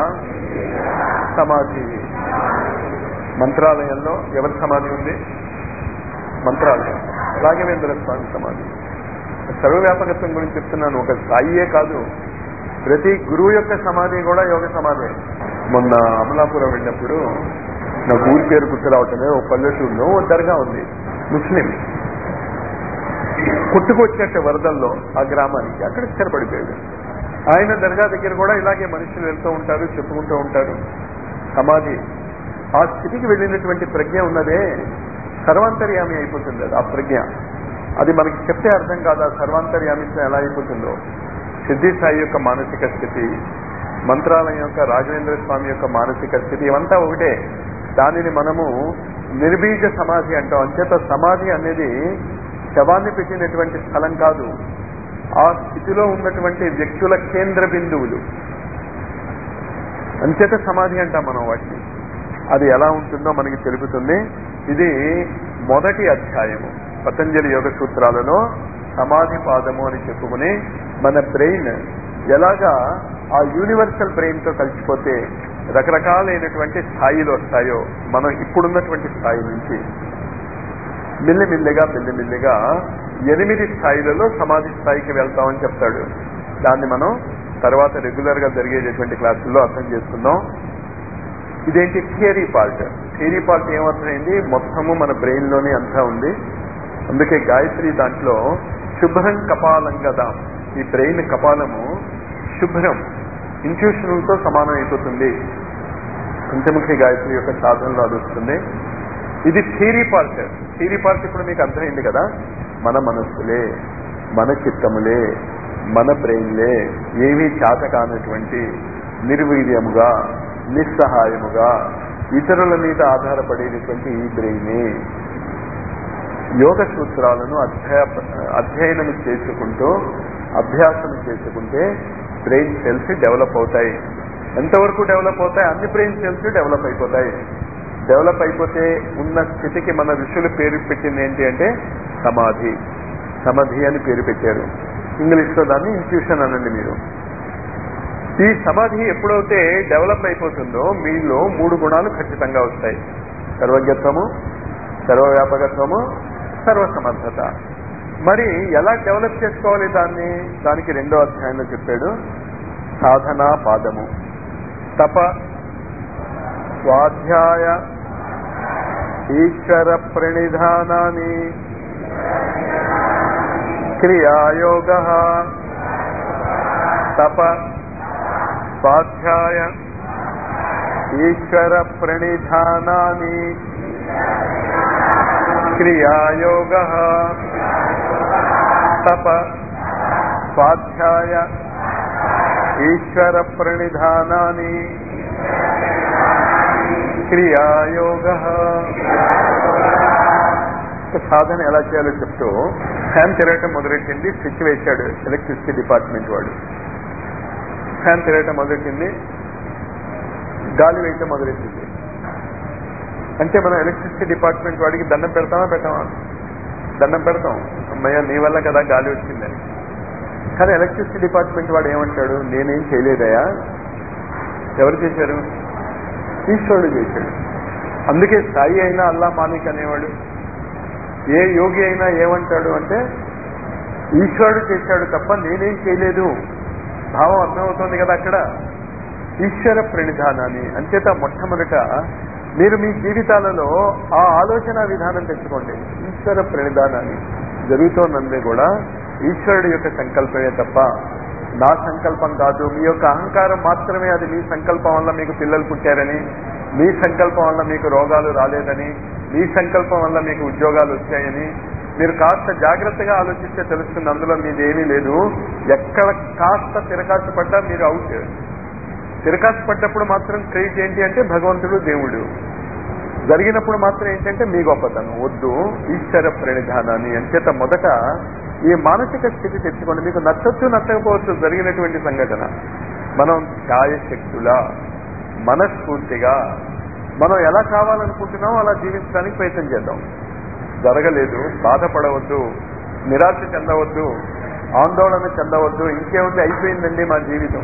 సమాధి మంత్రాలయంలో ఎవరి సమాధి ఉంది మంత్రాలయం రాఘవేంద్ర స్వామి సమాధి సర్వవ్యాపకత్వం గురించి చెప్తున్నాను ఒక స్థాయియే కాదు ప్రతి గురువు యొక్క సమాధి కూడా యోగ సమాధి మొన్న అమలాపురం వెళ్ళినప్పుడు నాకు ఊరి పేరు గుర్తు రావటమే ఓ పల్లెటూరులో ఓ దర్గా ఉంది ముస్లిం పుట్టుకొచ్చేట వరదల్లో ఆ గ్రామానికి అక్కడ స్థిరపడిపోయాడు ఆయన దర్గా దగ్గర కూడా ఇలాగే మనుషులు వెళ్తూ ఉంటారు చెప్పుకుంటూ ఉంటారు సమాధి ఆ స్థితికి వెళ్ళినటువంటి ప్రజ్ఞ ఉన్నదే సర్వాంతర్యామి అయిపోతుంది అది ఆ ప్రజ్ఞ అది మనకి చెప్తే అర్థం కాదు ఆ సర్వాంతర్యామిత్వం ఎలా అయిపోతుందో సిద్ధి సాయి యొక్క మానసిక స్థితి మంత్రాలయం యొక్క రాఘవేంద్ర స్వామి యొక్క మానసిక స్థితి ఇవంతా ఒకటే దానిని మనము నిర్బీజ సమాధి అంటాం అంచేత సమాధి అనేది శవాన్ని పెట్టినటువంటి స్థలం కాదు ఆ స్థితిలో ఉన్నటువంటి వ్యక్తుల కేంద్ర బిందువులు అంచేత సమాధి అంటాం మనం వాటిని అది ఎలా ఉంటుందో మనకి తెలుపుతుంది ఇది మొదటి అధ్యాయము పతంజలి యోగ సూత్రాలలో సమాధి పాదము అని చెప్పుకుని మన బ్రెయిన్ ఎలాగా ఆ యూనివర్సల్ బ్రెయిన్ తో కలిసిపోతే రకరకాలైనటువంటి స్థాయిలు వస్తాయో మనం ఇప్పుడున్నటువంటి స్థాయి నుంచి మెల్లిమెల్లిగా మెల్లిమెల్లిగా ఎనిమిది స్థాయిలలో సమాధి స్థాయికి వెళ్తామని చెప్తాడు దాన్ని మనం తర్వాత రెగ్యులర్ గా జరిగేటటువంటి క్లాసుల్లో అర్థం చేసుకుందాం ఇదేంటి థియరీ పార్ట్ థియరీ పార్ట్ ఏమర్థమైంది మొత్తము మన బ్రెయిన్ లోనే అంతా ఉంది అందుకే గాయత్రి దాంట్లో శుభ్రం కపాలం కదా ఈ బ్రెయిన్ కపాలము శుభ్రం ఇంట్యూషన్తో సమానం అయిపోతుంది పంచముఖి గాయత్రి యొక్క సాధనలో అది వస్తుంది ఇది థియరీ పార్ట్ థియరీ పార్ట్ ఇప్పుడు మీకు అర్థమైంది కదా మన మనస్సులే మన చిత్తములే మన బ్రెయిన్లే ఏమీ చేత కానటువంటి నిర్వీర్యముగా నిస్సహాయముగా ఇతరుల మీద ఆధారపడేటటువంటి ఈ బ్రెయినే యోగ సూత్రాలను అధ్యయ అధ్యయనం చేసుకుంటూ అభ్యాసం చేసుకుంటే బ్రెయిన్ సెల్స్ డెవలప్ అవుతాయి ఎంతవరకు డెవలప్ అవుతాయి అన్ని బ్రెయిన్ సెల్స్ డెవలప్ అయిపోతాయి డెవలప్ అయిపోతే ఉన్న స్థితికి మన ఋషులు పేరు పెట్టింది ఏంటి అంటే సమాధి సమాధి అని పేరు పెట్టారు ఇంగ్లీష్లో దాన్ని ఇన్ఫ్యూషన్ అనండి మీరు ఈ సమాధి ఎప్పుడైతే డెవలప్ అయిపోతుందో మీలో మూడు గుణాలు ఖచ్చితంగా వస్తాయి సర్వజ్ఞత్వము సర్వవ్యాపకత్వము సర్వసమర్థత మరి ఎలా డెవలప్ చేసుకోవాలి దాన్ని దానికి రెండో అధ్యాయంలో చెప్పాడు సాధనా పాదము తప స్వాధ్యాయ ఈశ్వర ప్రణిధానాన్ని క్రియాయోగ తప స్వాధ్యాయ ఈశ్వర ప్రణిధానాన్ని క్రియాయోగ తప స్వాధ్యాయ ఈశ్వర ప్రణిధానాన్ని క్రియాయోగ సాధన ఎలా చేయాలో చెప్తూ ఫ్యాన్ తిరగటం మొదలెట్టింది స్విచ్ వేశాడు ఎలక్ట్రిసిటీ డిపార్ట్మెంట్ వాడు ఫ్యాన్ తిరగటం మొదలెట్టింది గాలి వేయటం మొదలెట్టింది అంటే మనం ఎలక్ట్రిసిటీ డిపార్ట్మెంట్ వాడికి దండం పెడతామా పెట్టామా దండం పెడతాం అమ్మయ్య నీ వల్ల కదా గాలి వచ్చిందని కానీ ఎలక్ట్రిసిటీ డిపార్ట్మెంట్ వాడు ఏమంటాడు నేనేం చేయలేదయా ఎవరు చేశారు ఈశ్వరుడు చేశాడు అందుకే సాయి అయినా అల్లా మాలిక్ అనేవాడు ఏ యోగి అయినా ఏమంటాడు అంటే ఈశ్వరుడు చేశాడు తప్ప నేనేం చేయలేదు భావం అర్థమవుతుంది కదా అక్కడ ఈశ్వర ప్రణిధానాన్ని అంచేత మొట్టమొదట మీరు మీ జీవితాలలో ఆ ఆలోచన విధానం తెచ్చుకోండి ఈశ్వర ప్రణిధానాన్ని జరుగుతోందందే కూడా ఈశ్వరుడు యొక్క సంకల్పమే తప్ప నా సంకల్పం కాదు మీ యొక్క అహంకారం మాత్రమే అది మీ సంకల్పం వల్ల మీకు పిల్లలు పుట్టారని మీ సంకల్పం వల్ల మీకు రోగాలు రాలేదని మీ సంకల్పం వల్ల మీకు ఉద్యోగాలు వచ్చాయని మీరు కాస్త జాగ్రత్తగా ఆలోచిస్తే తెలుస్తుంది అందులో మీది ఏమీ లేదు ఎక్కడ కాస్త తిరకాసు పడ్డా మీరు అవుట్ తిరకాసు పడ్డప్పుడు మాత్రం క్రెడిట్ ఏంటి అంటే భగవంతుడు దేవుడు జరిగినప్పుడు మాత్రం ఏంటంటే మీ గొప్పతనం వద్దు ఈశ్వర ప్రణిధానాన్ని అంచేత మొదట ఈ మానసిక స్థితి తెచ్చుకోండి మీకు నచ్చొచ్చు నచ్చకపోవచ్చు జరిగినటువంటి సంఘటన మనం ఛాయశక్తుల మనస్ఫూర్తిగా మనం ఎలా కావాలనుకుంటున్నామో అలా జీవించడానికి ప్రయత్నం చేద్దాం జరగలేదు బాధపడవద్దు నిరాశ చెందవద్దు ఆందోళన చెందవద్దు ఇంకేముంది అయిపోయిందండి మా జీవితం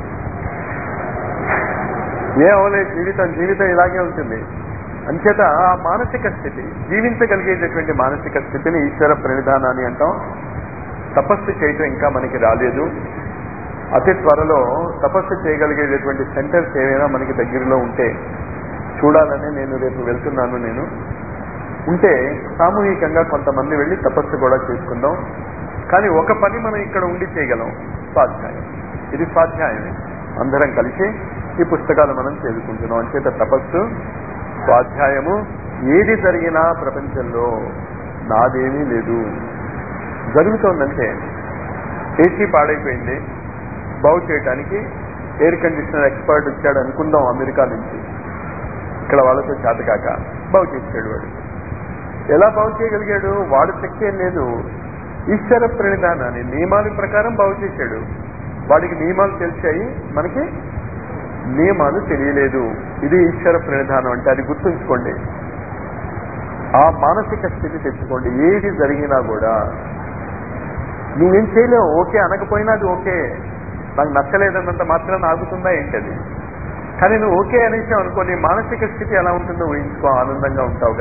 ఏ అవలేదు జీవితం జీవితం ఇలాగే ఉంటుంది అంచేత ఆ మానసిక స్థితి జీవించగలిగేటటువంటి మానసిక స్థితిని ఈశ్వర ప్రణిధానాన్ని అంటాం తపస్సు చేయటం ఇంకా మనకి రాలేదు అతి త్వరలో తపస్సు చేయగలిగేటటువంటి సెంటర్స్ ఏవైనా మనకి దగ్గరలో ఉంటే చూడాలని నేను రేపు వెళ్తున్నాను నేను ఉంటే సామూహికంగా కొంతమంది వెళ్ళి తపస్సు కూడా చేసుకుందాం కానీ ఒక పని మనం ఇక్కడ ఉండి చేయగలం స్వాధ్యాయం ఇది స్వాధ్యాయమే అందరం కలిసి ఈ పుస్తకాలు మనం చదువుకుంటున్నాం అంచేత తపస్సు స్వాధ్యాయము ఏది జరిగినా ప్రపంచంలో నాదేమీ లేదు జరుగుతోందంటే ఏసీ పాడైపోయింది బాగు చేయడానికి ఎయిర్ కండిషనర్ ఎక్స్పర్ట్ వచ్చాడు అనుకుందాం అమెరికా నుంచి ఇక్కడ వాళ్ళతో చేతకాక బాగు చేసాడు వాడు ఎలా బాగు చేయగలిగాడు వాడు శక్తి ఏం లేదు ఈశ్వర ప్రణిధానాన్ని నియమాల ప్రకారం బాగు చేశాడు వాడికి నియమాలు తెలిసాయి మనకి నియమాలు తెలియలేదు ఇది ఈశ్వర ప్రణిధానం అంటే అది గుర్తుంచుకోండి ఆ మానసిక స్థితి తెచ్చుకోండి ఏది జరిగినా కూడా నువ్వేం చేయలేవు ఓకే అనకపోయినా అది ఓకే నాకు నచ్చలేదన్నంత మాత్రం ఆగుతుందా ఏంటది కానీ నువ్వు ఓకే అనేసి అనుకో నీ మానసిక స్థితి ఎలా ఉంటుందో ఊహించుకో ఆనందంగా ఉంటావు